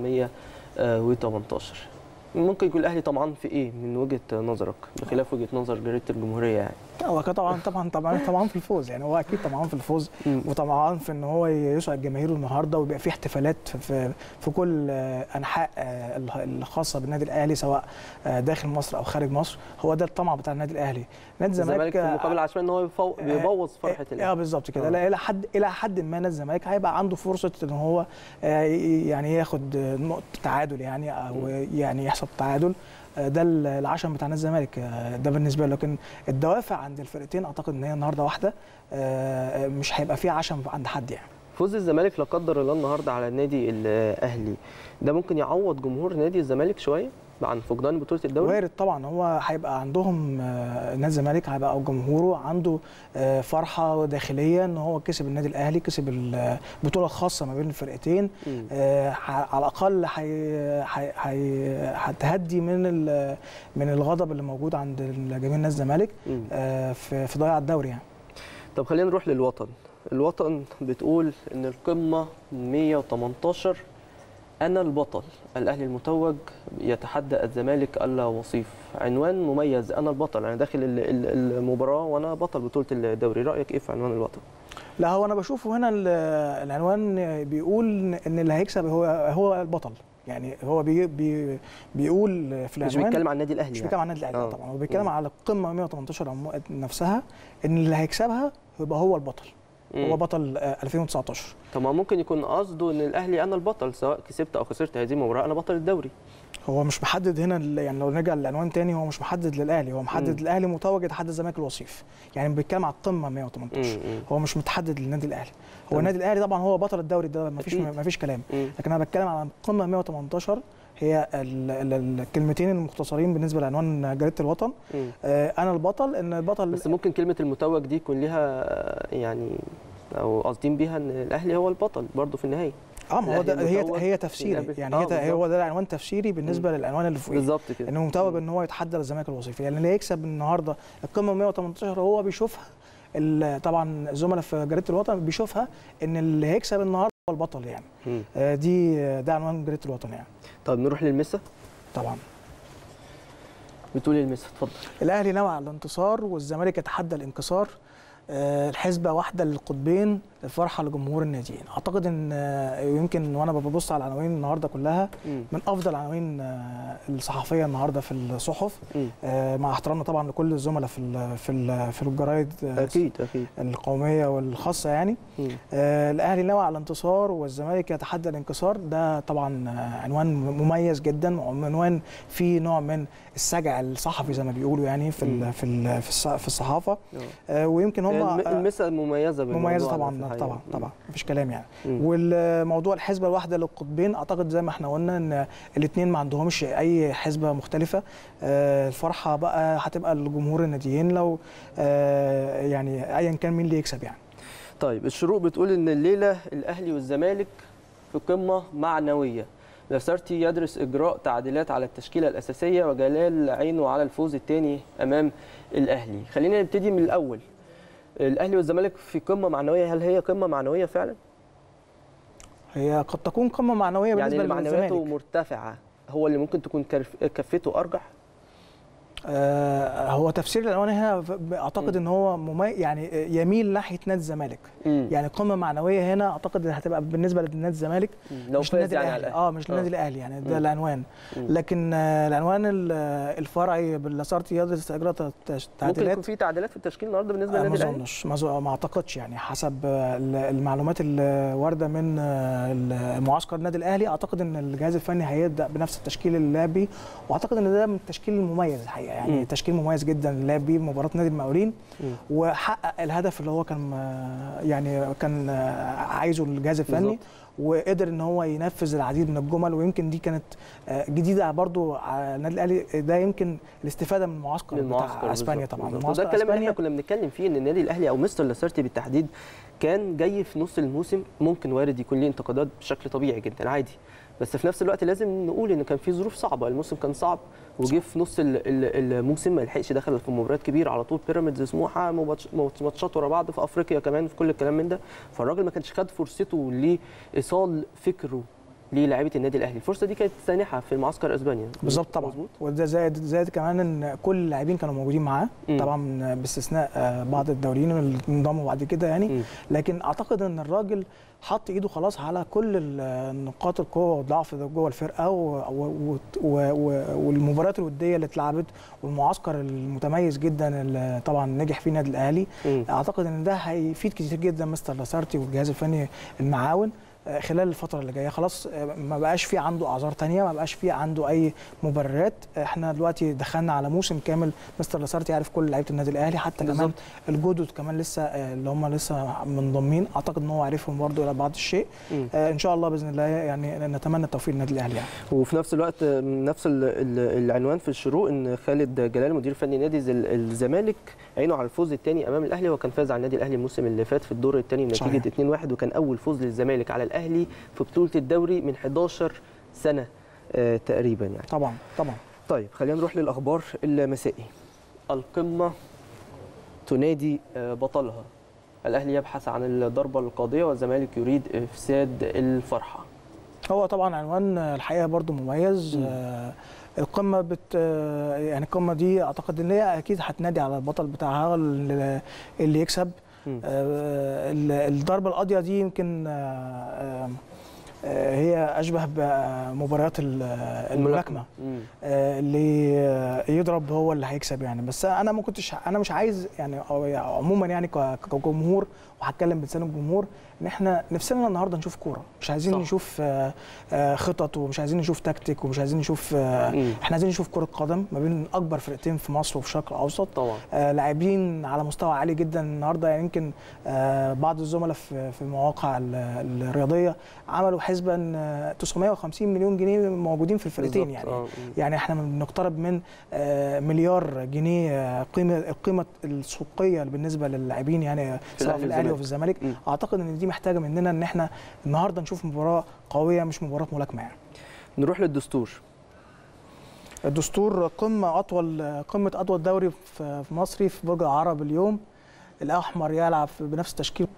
118 ممكن يكون الاهلي طمعان في ايه من وجهه نظرك بخلاف وجهه نظر جريده الجمهوريه يعني هو كان طبعا طبعا طبعا طبعا في الفوز يعني هو اكيد طبعا في الفوز مم. وطبعا في ان هو يسعد جماهيره النهارده ويبقى في احتفالات في في, في كل آه، انحاء آه، الخاصه بالنادي الاهلي سواء آه، داخل مصر او خارج مصر هو ده الطمع بتاع النادي الاهلي نادي الزمالك الزمالك في آه، المقابل عشمان ان هو يفو- بيبوظ فرحه اه الاهلي بالظبط كده آه. لا الى حد الى حد ما نادي الزمالك هيبقى عنده فرصه ان هو آه، ي- يعني ياخد آه، نقطه تعادل يعني او يعني يحصل تعادل آه، ده ال- العشم بتاع نادي الزمالك آه، ده بالنسبه له لكن الدوافع عند الفرقتين اعتقد ان هي النهارده واحده آه، مش هيبقى في عشم عند حد يعني فوز الزمالك لا قدر الله النهارده على النادي الاهلي ده ممكن يعوض جمهور نادي الزمالك شويه عن فقدان بطوله الدوري وارد طبعا هو هيبقى عندهم آه، نادي الزمالك هيبقى او جمهوره عنده آه، فرحه داخليه ان هو كسب النادي الاهلي كسب البطوله الخاصه ما بين الفرقتين مم. آه، ح- على الاقل هي- هي- هي- هتهدي من ال- من الغضب اللي موجود عند جماهير نادي الزمالك مم. آه، في في ضياع الدوري يعني طب خلينا نروح للوطن الوطن بتقول ان القمه 118 انا البطل الاهلي المتوج يتحدى الزمالك الا وصيف عنوان مميز انا البطل انا داخل ال- ال- المباراه وانا بطل بطوله الدوري رايك ايه في عنوان الوطن لا هو انا بشوفه هنا ال- العنوان بيقول ان اللي هيكسب هو هو البطل يعني هو بي بي بيقول في مش العنوان بيتكلم عن النادي الاهلي مش يعني. بيتكلم عن النادي الاهلي آه. طبعا هو بيتكلم مم. على القمه 118 عمو- نفسها ان اللي هيكسبها يبقى هو البطل هو مم. بطل آه، 2019 طب ما ممكن يكون قصده ان الاهلي انا البطل سواء كسبت او خسرت هذه المباراه انا بطل الدوري هو مش محدد هنا ال- يعني لو نرجع للعنوان تاني هو مش محدد للاهلي هو محدد مم. الاهلي متوج يتحدى الزمالك الوصيف يعني بيتكلم على القمه 118 مم. مم. هو مش متحدد للنادي الاهلي هو تمام. النادي الاهلي طبعا هو بطل الدوري ده مفيش أكيد. مفيش كلام مم. لكن انا بتكلم على القمه 118 هي ال- ال- الكلمتين المختصرين بالنسبه لعنوان جريده الوطن مم. آه، انا البطل ان البطل بس ممكن كلمه المتوج دي يكون ليها آه، يعني او قاصدين بيها ان الاهلي هو البطل برضه في النهايه اه ما هو ده الأهلي هي المتوج هي تفسيري يقابل- يعني آه، هي ت- بالظبط. هو ده العنوان تفسيري بالنسبه للعنوان اللي فوقيه بالظبط كده انه متوج ان هو يتحدى الزمالك الوصيفي يعني اللي يكسب النهارده القمه 118 هو بيشوفها ال- طبعا الزملاء في جريده الوطن بيشوفها ان اللي هيكسب النهارده هو البطل يعني مم. آه، دي ده عنوان جريده الوطن يعني طب نروح للمسا طبعا بتقولي المسا اتفضل الاهلي نوى على الانتصار والزمالك يتحدى الانكسار آه، الحسبه واحده للقطبين الفرحه لجمهور الناديين اعتقد ان آه، يمكن وانا ببص على العناوين النهارده كلها مم. من افضل العناوين آه، الصحفيه النهارده في الصحف مم. آه، مع احترامنا طبعا لكل الزملاء في ال في ال في الجرايد آه، اكيد اكيد القوميه والخاصه يعني مم. آه، الاهلي نوى على الانتصار والزمالك يتحدى الانكسار ده طبعا آه، عنوان مميز جدا وعنوان فيه نوع من السجع الصحفي زي ما بيقولوا يعني في مم. ال في ال في, الص- في الصحافه آه. آه، ويمكن هم الم- المسا مميزه بالموضوع مميزه ده في طبعا الحقيقة. طبعا مم. طبعا مفيش كلام يعني مم. والموضوع الحسبه الواحده للقطبين اعتقد زي ما احنا قلنا ان الاثنين ما عندهمش اي حسبه مختلفه آه، الفرحه بقى هتبقى لجمهور الناديين لو آه، يعني ايا كان مين اللي يكسب يعني طيب الشروق بتقول ان الليله الاهلي والزمالك في قمه معنويه لاسارتي يدرس اجراء تعديلات على التشكيله الاساسيه وجلال عينه على الفوز الثاني امام الاهلي خلينا نبتدي من الاول الاهلي والزمالك في قمه معنويه هل هي قمه معنويه فعلا هي قد تكون قمه معنويه يعني بالنسبه اللي معنوياته للزمالك مرتفعه هو اللي ممكن تكون كرف- كفته ارجح آه، هو تفسير العنوان هنا ف- اعتقد ان هو ممي... يعني يميل ناحيه نادي الزمالك مم. يعني قمه معنويه هنا اعتقد إن هتبقى بالنسبه لنادي الزمالك لو مش فاز النادي يعني على الاهلي الأهلي. اه مش النادي الاهلي يعني ده مم. العنوان مم. لكن آه، العنوان ال- الفرعي باللاسارتي يدرس اجراء تت- ممكن تعديلات يكون في تعديلات في التشكيل النهارده بالنسبه آه، ما للنادي الاهلي اظنش ما أظن- ما اعتقدش يعني حسب آه، ال- المعلومات الوارده من آه، المعسكر النادي الاهلي اعتقد ان الجهاز الفني هيبدا بنفس التشكيل اللي لعب بيه واعتقد ان ده من التشكيل المميز الحقيقه يعني مم. تشكيل مميز جدا اللي لعب بيه مباراه نادي المقاولين مم. وحقق الهدف اللي هو كان آه، يعني كان آه، عايزه الجهاز الفني بالظبط. وقدر ان هو ينفذ العديد من الجمل ويمكن دي كانت آه، جديده برضو على النادي الاهلي ده يمكن الاستفاده من المعسكر, من المعسكر بتاع اسبانيا بالظبط، طبعا بالظبط. معسكر وده الكلام اللي إسبانيا احنا كنا بنتكلم فيه ان النادي الاهلي او مستر لاسارتي بالتحديد كان جاي في نص الموسم ممكن وارد يكون ليه انتقادات بشكل طبيعي جدا عادي بس في نفس الوقت لازم نقول ان كان في ظروف صعبه الموسم كان صعب وجه في نص ال- ال- الموسم ما لحقش دخل في مباريات كبيره على طول بيراميدز سموحه مباتش- ماتشات ورا بعض في افريقيا كمان في كل الكلام من ده فالراجل ما كانش خد فرصته لايصال فكره للاعيبه النادي الاهلي الفرصه دي كانت سانحه في المعسكر اسبانيا بالظبط طبعا مظبوط وده زائد زائد كمان ان كل اللاعبين كانوا موجودين معاه مم. طبعا باستثناء آه، بعض الدوليين اللي انضموا بعد كده يعني مم. لكن اعتقد ان الراجل حط ايده خلاص على كل ال- نقاط القوه والضعف ده جوه الفرقه و و و و والمباريات الوديه اللي اتلعبت والمعسكر المتميز جدا اللي طبعا نجح فيه النادي الاهلي مم. اعتقد ان ده هيفيد كتير جدا مستر لاسارتي والجهاز الفني المعاون آه، خلال الفترة اللي جاية خلاص آه، ما بقاش في عنده أعذار تانية ما بقاش في عنده أي مبررات احنا دلوقتي دخلنا على موسم كامل مستر لاسارتي عارف كل لعيبة النادي الأهلي حتى كمان بالظبط. الجدد كمان لسه آه، اللي هم لسه منضمين أعتقد إن هو عارفهم برضه إلى بعض الشيء مم. آه، إن شاء الله بإذن الله يعني نتمنى التوفيق للنادي الأهلي يعني. وفي نفس الوقت نفس ال- ال- العنوان في الشروق ان خالد جلال مدير فني نادي زل- الزمالك عينه على الفوز الثاني امام الاهلي وكان فاز على النادي الاهلي الموسم اللي فات في الدور الثاني صحيح. بنتيجه 2-1 وكان اول فوز للزمالك على الاهلي في بطوله الدوري من 11 سنه آه، تقريبا يعني طبعا طبعا طيب خلينا نروح للاخبار المسائي القمه تنادي آه، بطلها الاهلي يبحث عن الضربه القاضيه والزمالك يريد افساد الفرحه هو طبعا عنوان الحقيقه برضو مميز آه، القمه بت آه، يعني القمه دي اعتقد ان هي اكيد هتنادي على البطل بتاعها اللي اللي يكسب مم. آه، ال- الضربه القاضيه دي يمكن آه، آه، آه، هي اشبه بمباريات ال- الملاكمه مم. آه، اللي آه، يضرب هو اللي هيكسب يعني بس انا ما كنتش انا مش عايز يعني أو يعني عموما يعني ك- كجمهور وهتكلم بلسان الجمهور ان احنا نفسنا النهارده نشوف كوره مش عايزين صح. صح. نشوف آه، آه، خطط ومش عايزين نشوف تكتيك ومش عايزين نشوف آه، مم. احنا عايزين نشوف كره قدم ما بين اكبر فرقتين في مصر وفي الشرق الاوسط طبعا آه، لاعبين على مستوى عالي جدا النهارده يعني يمكن آه، بعض الزملاء في في المواقع ال- الرياضيه عملوا حسبه ان آه، 950 مليون جنيه موجودين في الفرقتين بالظبط. يعني آه. يعني احنا بنقترب من آه، مليار جنيه آه، قيمه القيمه السوقيه بالنسبه لللاعبين يعني سواء الأهلي في الاهلي والزمالك. وفي الزمالك مم. اعتقد ان دي محتاجه مننا ان احنا النهارده نشوف مباراه قويه مش مباراه ملاكمه يعني نروح للدستور الدستور قمه اطول قمه اطول دوري في في مصري في برج العرب اليوم الاحمر يلعب بنفس التشكيل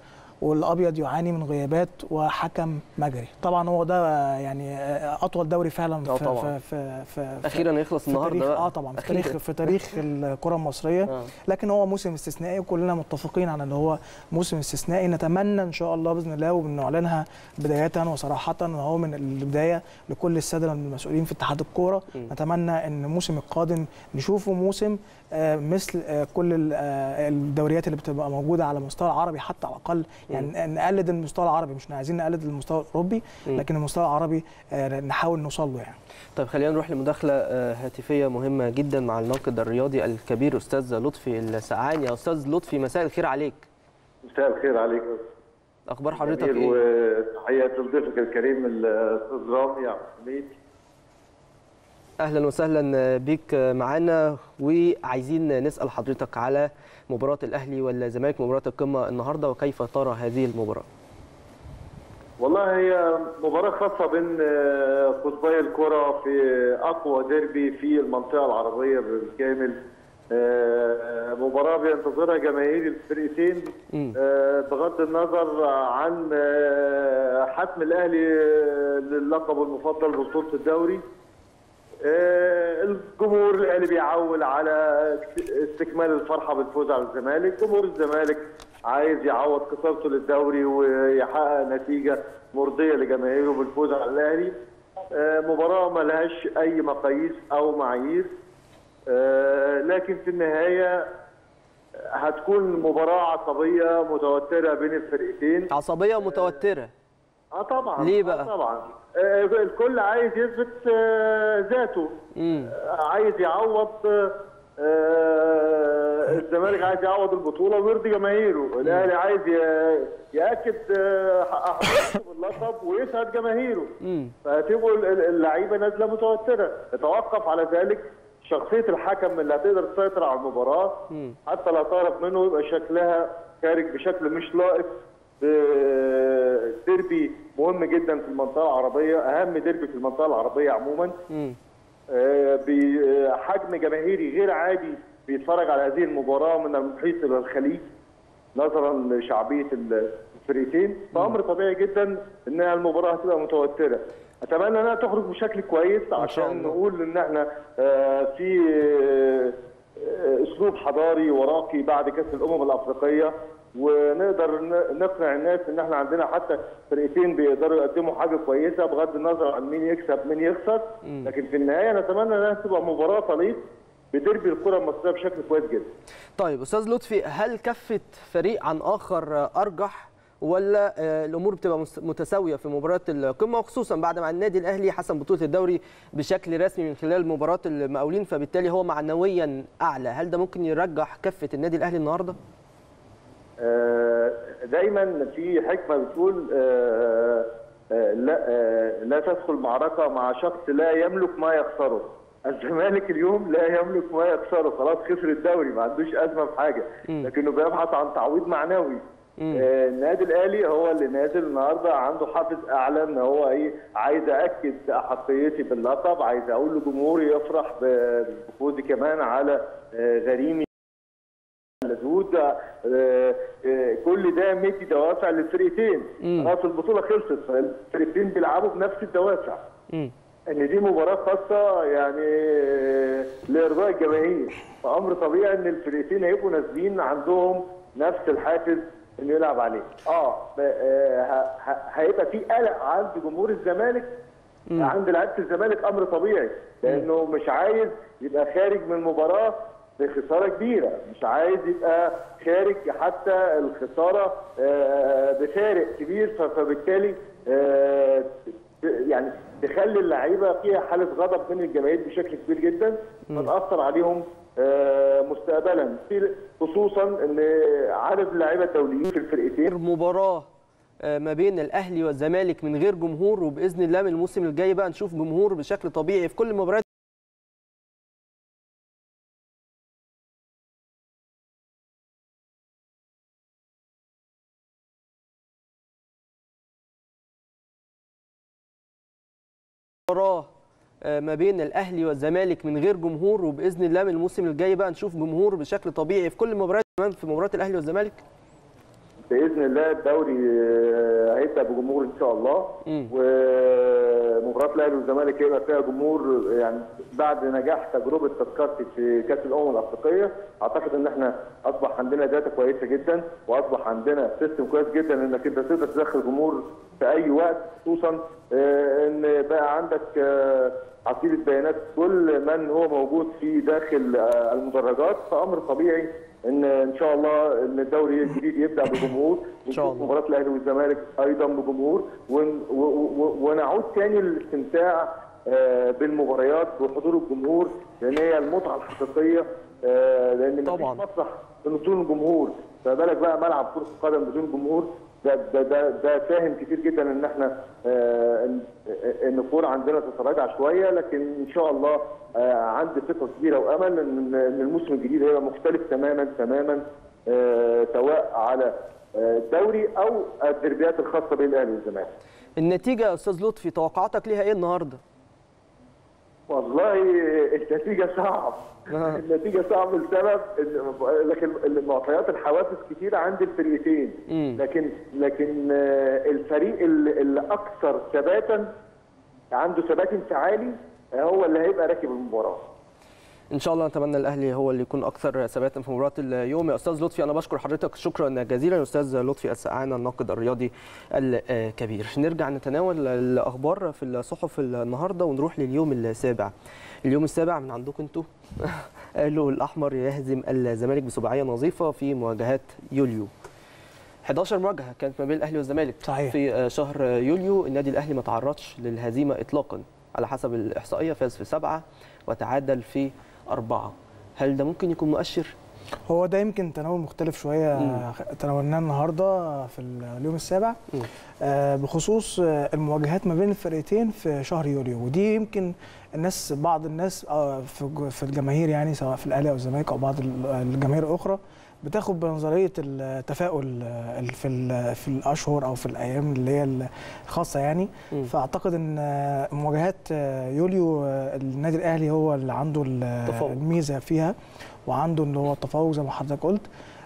والابيض يعاني من غيابات وحكم مجري طبعا هو ده آه، يعني آه، اطول دوري فعلا آه في طبعاً. في في, في اخيرا يخلص في النهارده تاريخ بقى. اه طبعا في أخيراً. تاريخ في تاريخ الكره المصريه آه. لكن هو موسم استثنائي وكلنا متفقين على ان هو موسم استثنائي نتمنى ان شاء الله باذن الله وبنعلنها بدايه وصراحه وهو من البدايه لكل الساده المسؤولين في اتحاد الكوره نتمنى ان الموسم القادم نشوفه موسم آه، مثل آه، كل ال- آه، الدوريات اللي بتبقى موجوده على المستوى العربي حتى على الاقل يعني نقلد المستوى العربي مش عايزين نقلد المستوى الاوروبي لكن المستوى العربي آه، نحاول نوصل له يعني طيب خلينا نروح لمداخلة آه، هاتفية مهمة جدا مع الناقد الرياضي الكبير أستاذ لطفي السقعاني يا أستاذ لطفي مساء الخير عليك مساء الخير عليك أخبار حضرتك جميل إيه؟ وتحياتي لضيفك الكريم الاستاذ رامي عبد الحميد أهلا وسهلا بيك معانا وعايزين نسأل حضرتك على مباراة الأهلي والزمالك مباراة القمة النهاردة وكيف ترى هذه المباراة؟ والله هي مباراة خاصة بين آه، قطبي الكرة في أقوى ديربي في المنطقة العربية بالكامل آه، مباراة بينتظرها جماهير الفرقتين مم. آه، بغض النظر عن آه، حتم الأهلي للقب المفضل ببطولة الدوري آه، الجمهور الاهلي بيعول على استكمال الفرحه بالفوز على الزمالك، جمهور الزمالك عايز يعوض خسارته للدوري ويحقق نتيجه مرضيه لجماهيره بالفوز على الاهلي. آه، مباراه ما لهاش اي مقاييس او معايير آه، لكن في النهايه هتكون مباراه عصبيه متوتره بين الفرقتين عصبية ومتوترة اه طبعا ليه آه بقى؟ طبعا آه، الكل عايز يثبت آه، ذاته مم. عايز يعوض آه، الزمالك عايز يعوض البطوله ويرضي جماهيره الاهلي عايز ي- ياكد آه، حق حقه باللقب ويسعد جماهيره مم. فهتبقوا ال- ال- اللعيبه نازله متوتره يتوقف على ذلك شخصيه الحكم اللي هتقدر تسيطر على المباراه مم. حتى لو طرف منه يبقى شكلها خارج بشكل مش لائق ديربي مهم جدا في المنطقه العربيه اهم ديربي في المنطقه العربيه عموما مم. آه، بحجم جماهيري غير عادي بيتفرج على هذه المباراه من المحيط الى الخليج نظرا لشعبيه الفريقين فامر طبيعي جدا ان المباراه هتبقى متوتره اتمنى انها تخرج بشكل كويس شاء عشان الله. نقول ان احنا آه، في آه، آه، اسلوب حضاري وراقي بعد كاس الامم الافريقيه ونقدر ن- نقنع الناس ان احنا عندنا حتى فرقتين بيقدروا يقدموا حاجه كويسه بغض النظر عن مين يكسب مين يخسر لكن في النهايه نتمنى انها تبقى مباراه طليق بديربي الكره المصريه بشكل كويس جدا. طيب أستاذ لطفي هل كفة فريق عن آخر آه، أرجح ولا آه، الأمور بتبقى مس- متساوية في مباراة القمة وخصوصا بعد ما النادي الأهلي حسم بطولة الدوري بشكل رسمي من خلال مباراة المقاولين فبالتالي هو معنويا أعلى هل ده ممكن يرجح كفة النادي الأهلي النهاردة؟ آه، دايما في حكمه بتقول آه، آه، لا آه، لا تدخل معركه مع شخص لا يملك ما يخسره الزمالك اليوم لا يملك ما يخسره خلاص خسر الدوري ما عندوش ازمه في حاجه لكنه بيبحث عن تعويض معنوي آه، النادي الاهلي هو اللي نازل النهارده عنده حافز اعلى ان هو ايه عايز اكد احقيتي باللقب عايز اقول لجمهوري يفرح ب- بفوزي كمان على آه، غريمي اللدود آه، آه، كل ده مدي دوافع للفرقتين خلاص البطوله خلصت فالفرقتين بيلعبوا بنفس الدوافع مم. ان دي مباراه خاصه يعني آه، لارضاء الجماهير فامر طبيعي ان الفرقتين هيبقوا نازلين عندهم نفس الحافز انه يلعب عليه اه ب- آه، ه- ه- هيبقى في قلق عند جمهور الزمالك عند لعيبه الزمالك امر طبيعي لانه مش عايز يبقى خارج من المباراه بخساره كبيره مش عايز يبقى خارج حتى الخساره آه، بفارق كبير ف- فبالتالي آه، يعني تخلي اللعيبه فيها حاله غضب من الجماهير بشكل كبير جدا فتاثر عليهم آه، مستقبلا في- خصوصا ان عدد اللعيبه الدوليين في الفرقتين غير مباراة آه، ما بين الأهلي والزمالك من غير جمهور وبإذن الله من الموسم الجاي بقى نشوف جمهور بشكل طبيعي في كل المباريات مباراة آه، ما بين الأهلي والزمالك من غير جمهور وبإذن الله من الموسم الجاي بقى نشوف جمهور بشكل طبيعي في كل المباريات كمان في مباراة الأهلي والزمالك باذن الله الدوري آه، هيبدا بجمهور ان شاء الله مم. ومباراه الاهلي والزمالك هيبقى فيها جمهور يعني بعد نجاح تجربه تذكرتي في كاس الامم الافريقيه اعتقد ان احنا اصبح عندنا داتا كويسه جدا واصبح عندنا سيستم كويس جدا انك انت تقدر تدخل جمهور في اي وقت خصوصا آه، ان بقى عندك آه، عقيده بيانات كل من هو موجود في داخل آه، المدرجات فامر طبيعي ان ان شاء الله ان الدوري الجديد يبدا بجمهور إن شاء الله. مباراه الاهلي والزمالك ايضا بجمهور ون- و- و- ونعود تاني للاستمتاع آه، بالمباريات وحضور الجمهور لان هي المتعه الحقيقيه آه، لان مفيش طبعاً. مسرح بدون جمهور فما بالك بقى ملعب كره القدم بدون جمهور ده ده ده, ده ساهم كتير جدا ان احنا آه، ان إن الكوره عندنا تتراجع شويه لكن ان شاء الله آه، عندي ثقه كبيره وامل ان إن الموسم الجديد هيبقى مختلف تماما تماما آه، سواء على آه، الدوري او الدربيات الخاصه بين الاهلي والزمالك. النتيجه يا استاذ لطفي توقعاتك ليها ايه النهارده والله النتيجه صعب آه. النتيجه صعب لسبب إن- لكن المعطيات الحوافز كتيره عند الفريقين مم. لكن لكن آه، الفريق اللي اللي اكثر ثباتا عنده ثبات انفعالي آه، هو اللي هيبقى راكب المباراه ان شاء الله نتمنى الاهلي هو اللي يكون اكثر ثباتا في مباراه اليوم يا استاذ لطفي انا بشكر حضرتك شكرا جزيلا يا استاذ لطفي السقعان الناقد الرياضي الكبير نرجع نتناول الاخبار في الصحف النهارده ونروح لليوم السابع اليوم السابع من عندكم انتوا قالوا الاحمر يهزم الزمالك بسباعيه نظيفه في مواجهات يوليو 11 مواجهه كانت ما بين الاهلي والزمالك صحيح. في شهر يوليو النادي الاهلي ما تعرضش للهزيمه اطلاقا على حسب الاحصائيه فاز في سبعه وتعادل في اربعه هل ده ممكن يكون مؤشر هو ده يمكن تناول مختلف شويه مم. تناولناه النهارده في اليوم السابع مم. آه، بخصوص آه، المواجهات ما بين الفرقتين في شهر يوليو ودي يمكن الناس بعض الناس آه، في جو- في الجماهير يعني سواء في الاهلي او الزمالك او بعض ال- الجماهير الاخرى بتاخد بنظريه التفاؤل آه، في ال- في الاشهر او في الايام اللي هي الخاصه يعني مم. فاعتقد ان آه، مواجهات آه، يوليو آه، النادي الاهلي هو اللي عنده ال- تفوق. الميزه فيها وعنده اللي هو التفوق زي ما حضرتك قلت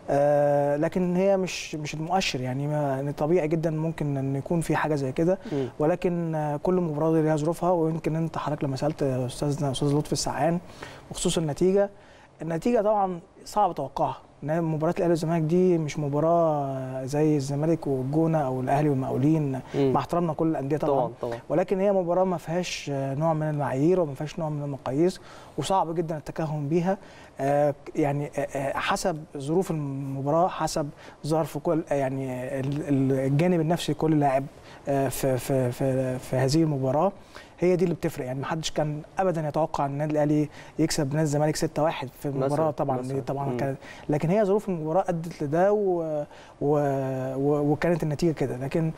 آه لكن هي مش مش المؤشر يعني ما- يعني طبيعي جدا ممكن ان يكون في حاجه زي كده مم. ولكن آه كل مباراه ليها ظروفها ويمكن انت حضرتك لما سالت استاذنا استاذ لطفي السعان بخصوص النتيجه النتيجه طبعا صعب توقعها ان مباراه الاهلي والزمالك دي مش مباراه زي الزمالك والجونه او الاهلي والمقاولين مم. مع احترامنا كل الانديه طبعا, طبعا طبعا ولكن هي مباراه ما فيهاش آه، نوع من المعايير وما فيهاش نوع من المقاييس وصعب جدا التكهن بيها آه، يعني آه، آه، حسب ظروف المباراه حسب ظرف كل يعني ال- ال- الجانب النفسي لكل لاعب آه، في في في في هذه المباراه هي دي اللي بتفرق يعني ما حدش كان ابدا يتوقع ان النادي الاهلي يكسب نادي الزمالك 6-1 في المباراه مثلاً- طبعا مثلاً. دي طبعا مم. كانت لكن هي ظروف المباراه ادت لده و و و وكانت النتيجه كده لكن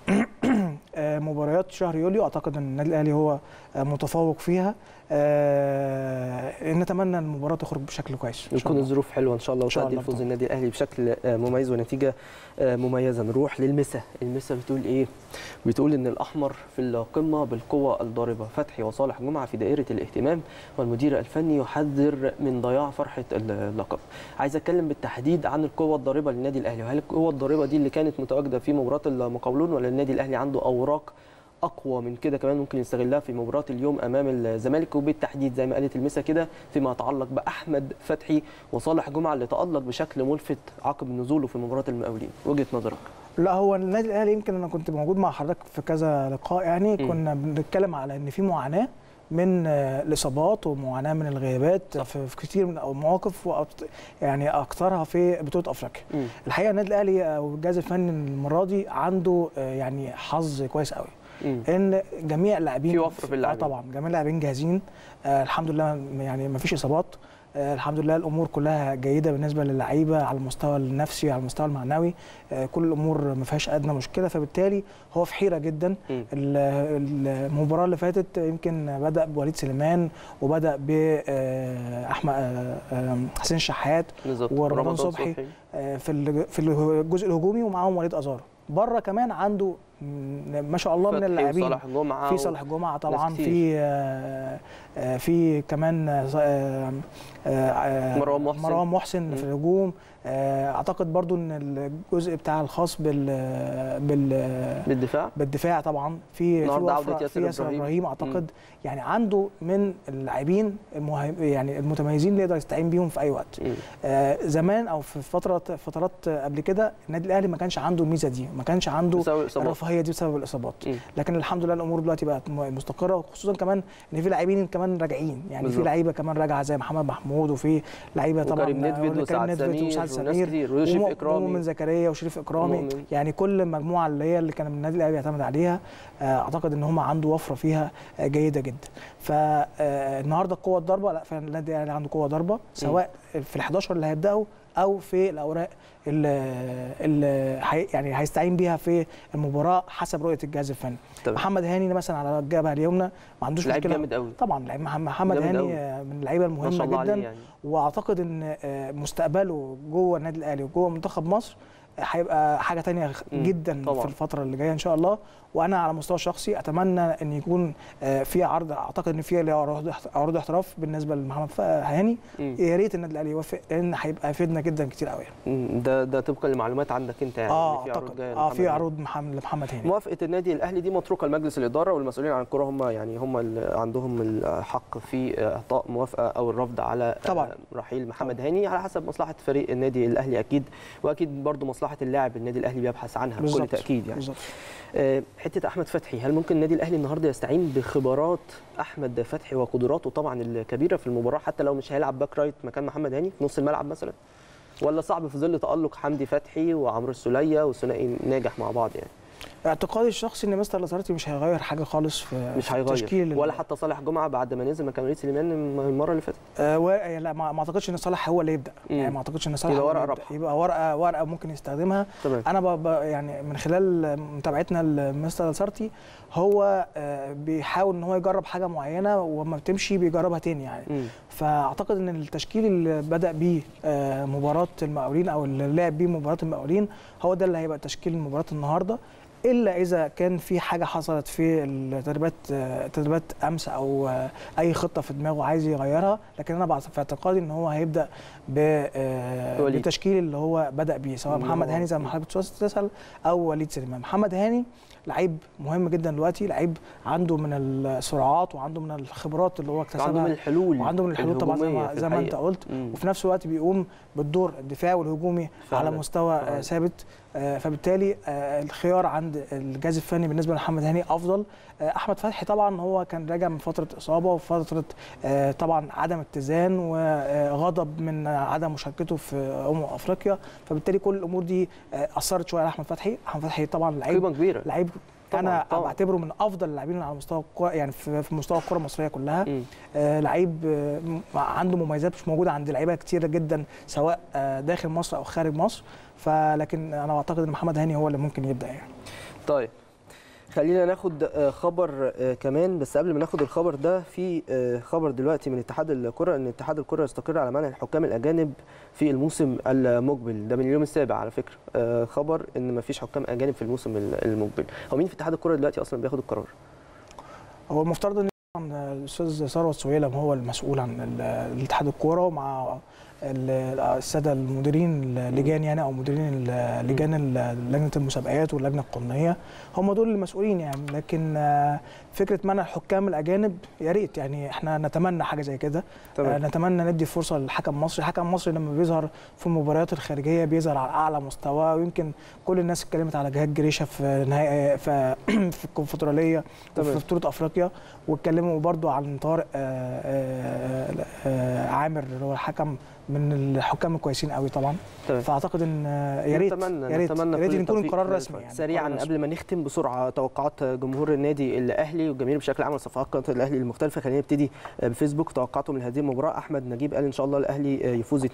آه، مباريات شهر يوليو اعتقد ان النادي الاهلي هو آه، متفوق فيها آه، نتمنى ان المباراه تخرج بشكل كويس إن شاء يكون الله. الظروف حلوه ان شاء الله إن شاء وتأدي الله لفوز طبعاً. النادي الاهلي بشكل آه، مميز ونتيجه آه، مميزه نروح للمسا المسا بتقول ايه بتقول ان الاحمر في القمه بالقوه الضاربه فتحي وصالح جمعه في دائره الاهتمام والمدير الفني يحذر من ضياع فرحه اللقب عايز اتكلم بالتحديد عن القوه الضاربه للنادي الاهلي وهل القوه الضاربه دي اللي كانت متواجده في مباراه المقاولون ولا النادي الاهلي عنده اوراق اقوى من كده كمان ممكن يستغلها في مباراه اليوم امام الزمالك وبالتحديد زي ما قالت المسا كده فيما يتعلق باحمد فتحي وصالح جمعه اللي تالق بشكل ملفت عقب نزوله في مباراه المقاولين وجهه نظرك لا هو النادي الاهلي يمكن انا كنت موجود مع حضرتك في كذا لقاء يعني م. كنا بنتكلم على ان في معاناه من آه، الاصابات ومعاناه من الغيابات في في كتير من المواقف وأكت- يعني اكثرها في بطوله افريقيا مم. الحقيقه النادي الاهلي او الجهاز الفني المره دي عنده آه، يعني حظ كويس قوي مم. ان جميع اللاعبين في وفر في اللاعبين. آه طبعا جميع اللاعبين جاهزين آه الحمد لله يعني ما فيش اصابات آه الحمد لله الامور كلها جيده بالنسبه للعيبه على المستوى النفسي على المستوى المعنوي آه كل الامور ما فيهاش ادنى مشكله فبالتالي هو في حيره جدا مم. ال- المباراه اللي فاتت يمكن بدا بوليد سليمان وبدا باحمد حسين شحات بالظبط ورمضان صبحي آه، في الج- في الجزء الهجومي ومعاهم وليد ازارو بره كمان عنده م- ما شاء الله من فتحي اللاعبين وصالح جمعة في و- صالح جمعه طبعا كتير. في آه، آه، في كمان آه، آه، آه، مروان محسن. مروان محسن في الهجوم آه، اعتقد برضو ان الجزء بتاع الخاص بال بال بالدفاع بالدفاع طبعا في في النهارده وفرة- عودة ياسر في ياسر إبراهيم. ابراهيم اعتقد يعني عنده من اللاعبين المهم يعني المتميزين اللي يقدر يستعين بيهم في اي وقت مم. آه زمان او في فتره فترات قبل كده النادي الاهلي ما كانش عنده الميزه دي ما كانش عنده بسبب الإصابات. الرفاهيه دي بسبب الاصابات مم. لكن الحمد لله الامور دلوقتي بقت م- مستقره وخصوصا كمان ان في لاعبين كمان راجعين يعني في بالظبط. لعيبه كمان راجعه زي محمد محمود وفي لعيبه طبعا وكريم ندفد وكريم وسعد ندفد سمير وسعد وناس سمير كتير ويوسف ومؤ- إكرامي. ومؤمن زكريا وشريف اكرامي مؤمن. يعني كل المجموعه اللي هي اللي كان النادي الاهلي بيعتمد عليها آه، اعتقد ان هم عنده وفره فيها آه، جيده جدا فالنهارده قوه ضربه لا فعلا النادي الاهلي عنده قوه ضربه سواء في ال11 اللي هيبداوا او في الاوراق اللي, اللي هي يعني هيستعين بيها في المباراه حسب رؤيه الجهاز الفني تمام. محمد هاني مثلا على الجبهه اليمنى ما عندوش لعيب مشكله جامد قوي. طبعا لعيب مح- محمد جامد هاني قوي. آه، من اللعيبه ما المهمه شاء الله جدا عليه يعني واعتقد ان آه، مستقبله جوه النادي الاهلي وجوه منتخب مصر هيبقى حاجه تانية خ- مم. جدا طبعاً. في الفتره اللي جايه ان شاء الله وانا على مستوى شخصي اتمنى ان يكون آه، في عرض اعتقد ان في اللي هو عروض احت- عروض احتراف بالنسبه لمحمد ف- هاني مم. يا ريت النادي الاهلي يوافق لان هيبقى يفيدنا جدا كتير قوي مم. ده ده طبقا لمعلومات عندك انت يعني اه إن في عروض اعتقد جاية اه لمحمد في هاني. عروض محمد لمحمد هاني موافقه النادي الاهلي دي متروكه لمجلس الاداره والمسؤولين عن الكره هم يعني هم اللي عندهم الحق في اعطاء موافقه او الرفض على طبعاً. رحيل محمد هاني على حسب مصلحه فريق النادي الاهلي اكيد واكيد برضو مصلحه اللاعب النادي الاهلي بيبحث عنها بكل بالظبط. تاكيد يعني بالظبط آه، حته احمد فتحي هل ممكن النادي الاهلي النهارده يستعين بخبرات احمد فتحي وقدراته طبعا الكبيره في المباراه حتى لو مش هيلعب باك رايت مكان محمد هاني في نص الملعب مثلا ولا صعب في ظل تالق حمدي فتحي وعمرو السوليه والثنائي ناجح مع بعض يعني اعتقادي الشخصي ان مستر لازارتي مش هيغير حاجه خالص في مش في هيغير تشكيل ولا حتى صالح جمعه بعد ما نزل مكان وليد سليمان المره اللي فاتت آه و... لا ما ما اعتقدش ان صلاح هو اللي يبدا مم. يعني ما اعتقدش ان صلاح يبقى هو ورقة اللي يبدأ. رابحة. يبقى ورقه ورقه ممكن يستخدمها تمام انا ب... ب... يعني من خلال متابعتنا لمستر لاسارتي هو آه بيحاول ان هو يجرب حاجه معينه وما بتمشي بيجربها تاني يعني مم. فاعتقد ان التشكيل اللي بدا بيه آه مباراه المقاولين او اللي لعب بيه مباراه المقاولين هو ده اللي هيبقى تشكيل مباراه النهارده الا اذا كان في حاجه حصلت في التدريبات آه، تدريبات امس او آه، اي خطه في دماغه عايز يغيرها لكن انا بعت- في اعتقادي ان هو هيبدا ب- آه، وليد. بالتشكيل اللي هو بدا بيه سواء اللي محمد هو- هاني زي ما حضرتك بتسال او وليد سليمان محمد هاني لعيب مهم جدا دلوقتي لعيب عنده من السرعات وعنده من الخبرات اللي هو اكتسبها عنده من الحلول وعندهم الحلول طبعا زي الهجومية ما, في زي ما انت الحقيقة. قلت مم. وفي نفس الوقت بيقوم بالدور الدفاعي والهجومي فعلا. على مستوى فعلا. آه، ثابت آه، فبالتالي آه، الخيار عند الجهاز الفني بالنسبه لمحمد هاني افضل آه، احمد فتحي طبعا هو كان راجع من فتره اصابه وفتره آه، طبعا عدم اتزان وغضب من عدم مشاركته في امم افريقيا فبالتالي كل الامور دي آه، اثرت شويه على احمد فتحي احمد فتحي طبعا لعيب قيمه كبيره لعيب طبعاً، انا طبعاً. بعتبره من افضل اللاعبين على مستوى الكرة يعني في في مستوى الكره المصريه كلها مم. آه لعيب آه م- عنده مميزات مش موجوده عند لعيبه كتيره جدا سواء آه داخل مصر او خارج مصر فلكن انا اعتقد ان محمد هاني هو اللي ممكن يبدا يعني طيب خلينا ناخد آه، خبر آه، كمان بس قبل ما ناخد الخبر ده في آه، خبر دلوقتي من اتحاد الكره ان اتحاد الكره يستقر على منع الحكام الاجانب في الموسم المقبل ده من اليوم السابع على فكره آه، خبر ان مفيش حكام اجانب في الموسم المقبل هو مين في اتحاد الكره دلوقتي اصلا بياخد القرار هو المفترض ان طبعاً الاستاذ ثروت سويلم هو المسؤول عن ال- الاتحاد الكوره ومع ال- الساده المديرين اللجان يعني او مديرين ال- لجان ال- لجنه المسابقات واللجنه القانونيه هم دول المسؤولين يعني لكن آه، فكره منع الحكام الاجانب يا ريت يعني احنا نتمنى حاجه زي كده تمام. آه، نتمنى ندي فرصه للحكم المصري الحكم المصري لما بيظهر في المباريات الخارجيه بيظهر على اعلى مستوى ويمكن كل الناس اتكلمت على جهاد جريشه في نهائي في في الكونفدراليه تمام. وفي بطوله افريقيا واتكلموا برضو عن طارق آه، آه، آه، عامر اللي هو الحكم من الحكام الكويسين قوي طبعا تمام. فاعتقد ان آه، يا ريت نتمنى يا ريت نتمنى يا ريت كل يكون التوفيق قرار للفريق. رسمي يعني سريعا قرار رسمي. قبل ما نختم بسرعه توقعات جمهور النادي الاهلي والجماهير بشكل عام وصفحات قناه الاهلي المختلفه خلينا نبتدي بفيسبوك توقعاتهم لهذه المباراه احمد نجيب قال ان شاء الله الاهلي يفوز 2-1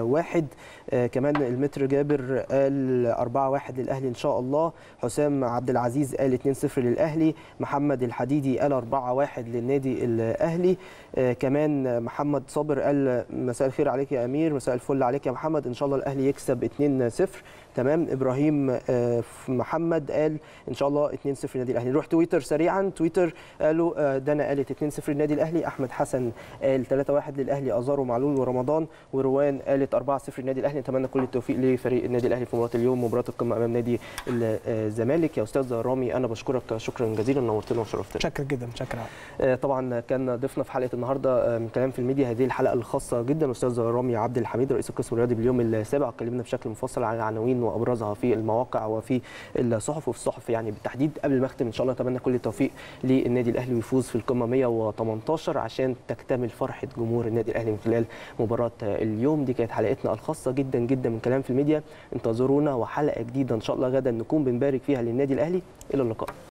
آه، كمان المتر جابر قال 4-1 للاهلي ان شاء الله حسام عبد العزيز قال 2-0 للاهلي محمد الحديدي قال 4-1 للنادي الاهلي آه، كمان محمد صابر قال مساء الخير عليك يا امير مساء الفل عليك يا محمد ان شاء الله الاهلي يكسب 2-0 تمام ابراهيم آه، محمد قال ان شاء الله 2-0 النادي الاهلي نروح تويتر سريعا تويتر قالوا آه، دنا قالت 2-0 النادي الاهلي احمد حسن قال 3-1 للاهلي ازار ومعلول ورمضان وروان قالت 4-0 النادي الاهلي نتمنى كل التوفيق لفريق النادي الاهلي في مباراه اليوم مباراه القمه امام نادي الزمالك يا استاذ رامي انا بشكرك شكرا جزيلا نورتنا وشرفتنا متشكر جدا متشكر آه، طبعا كان ضيفنا في حلقه النهارده آه، من كلام في الميديا هذه الحلقه الخاصه جدا استاذ رامي عبد الحميد رئيس القسم الرياضي باليوم السابع اتكلمنا بشكل مفصل عن العناوين وابرزها في المواقع وفي الصحف وفي الصحف يعني بالتحديد قبل ما اختم ان شاء الله اتمنى كل التوفيق للنادي الاهلي ويفوز في القمه 118 عشان تكتمل فرحه جمهور النادي الاهلي من خلال مباراه اليوم دي كانت حلقتنا الخاصه جدا جدا من كلام في الميديا انتظرونا وحلقه جديده ان شاء الله غدا نكون بنبارك فيها للنادي الاهلي الى اللقاء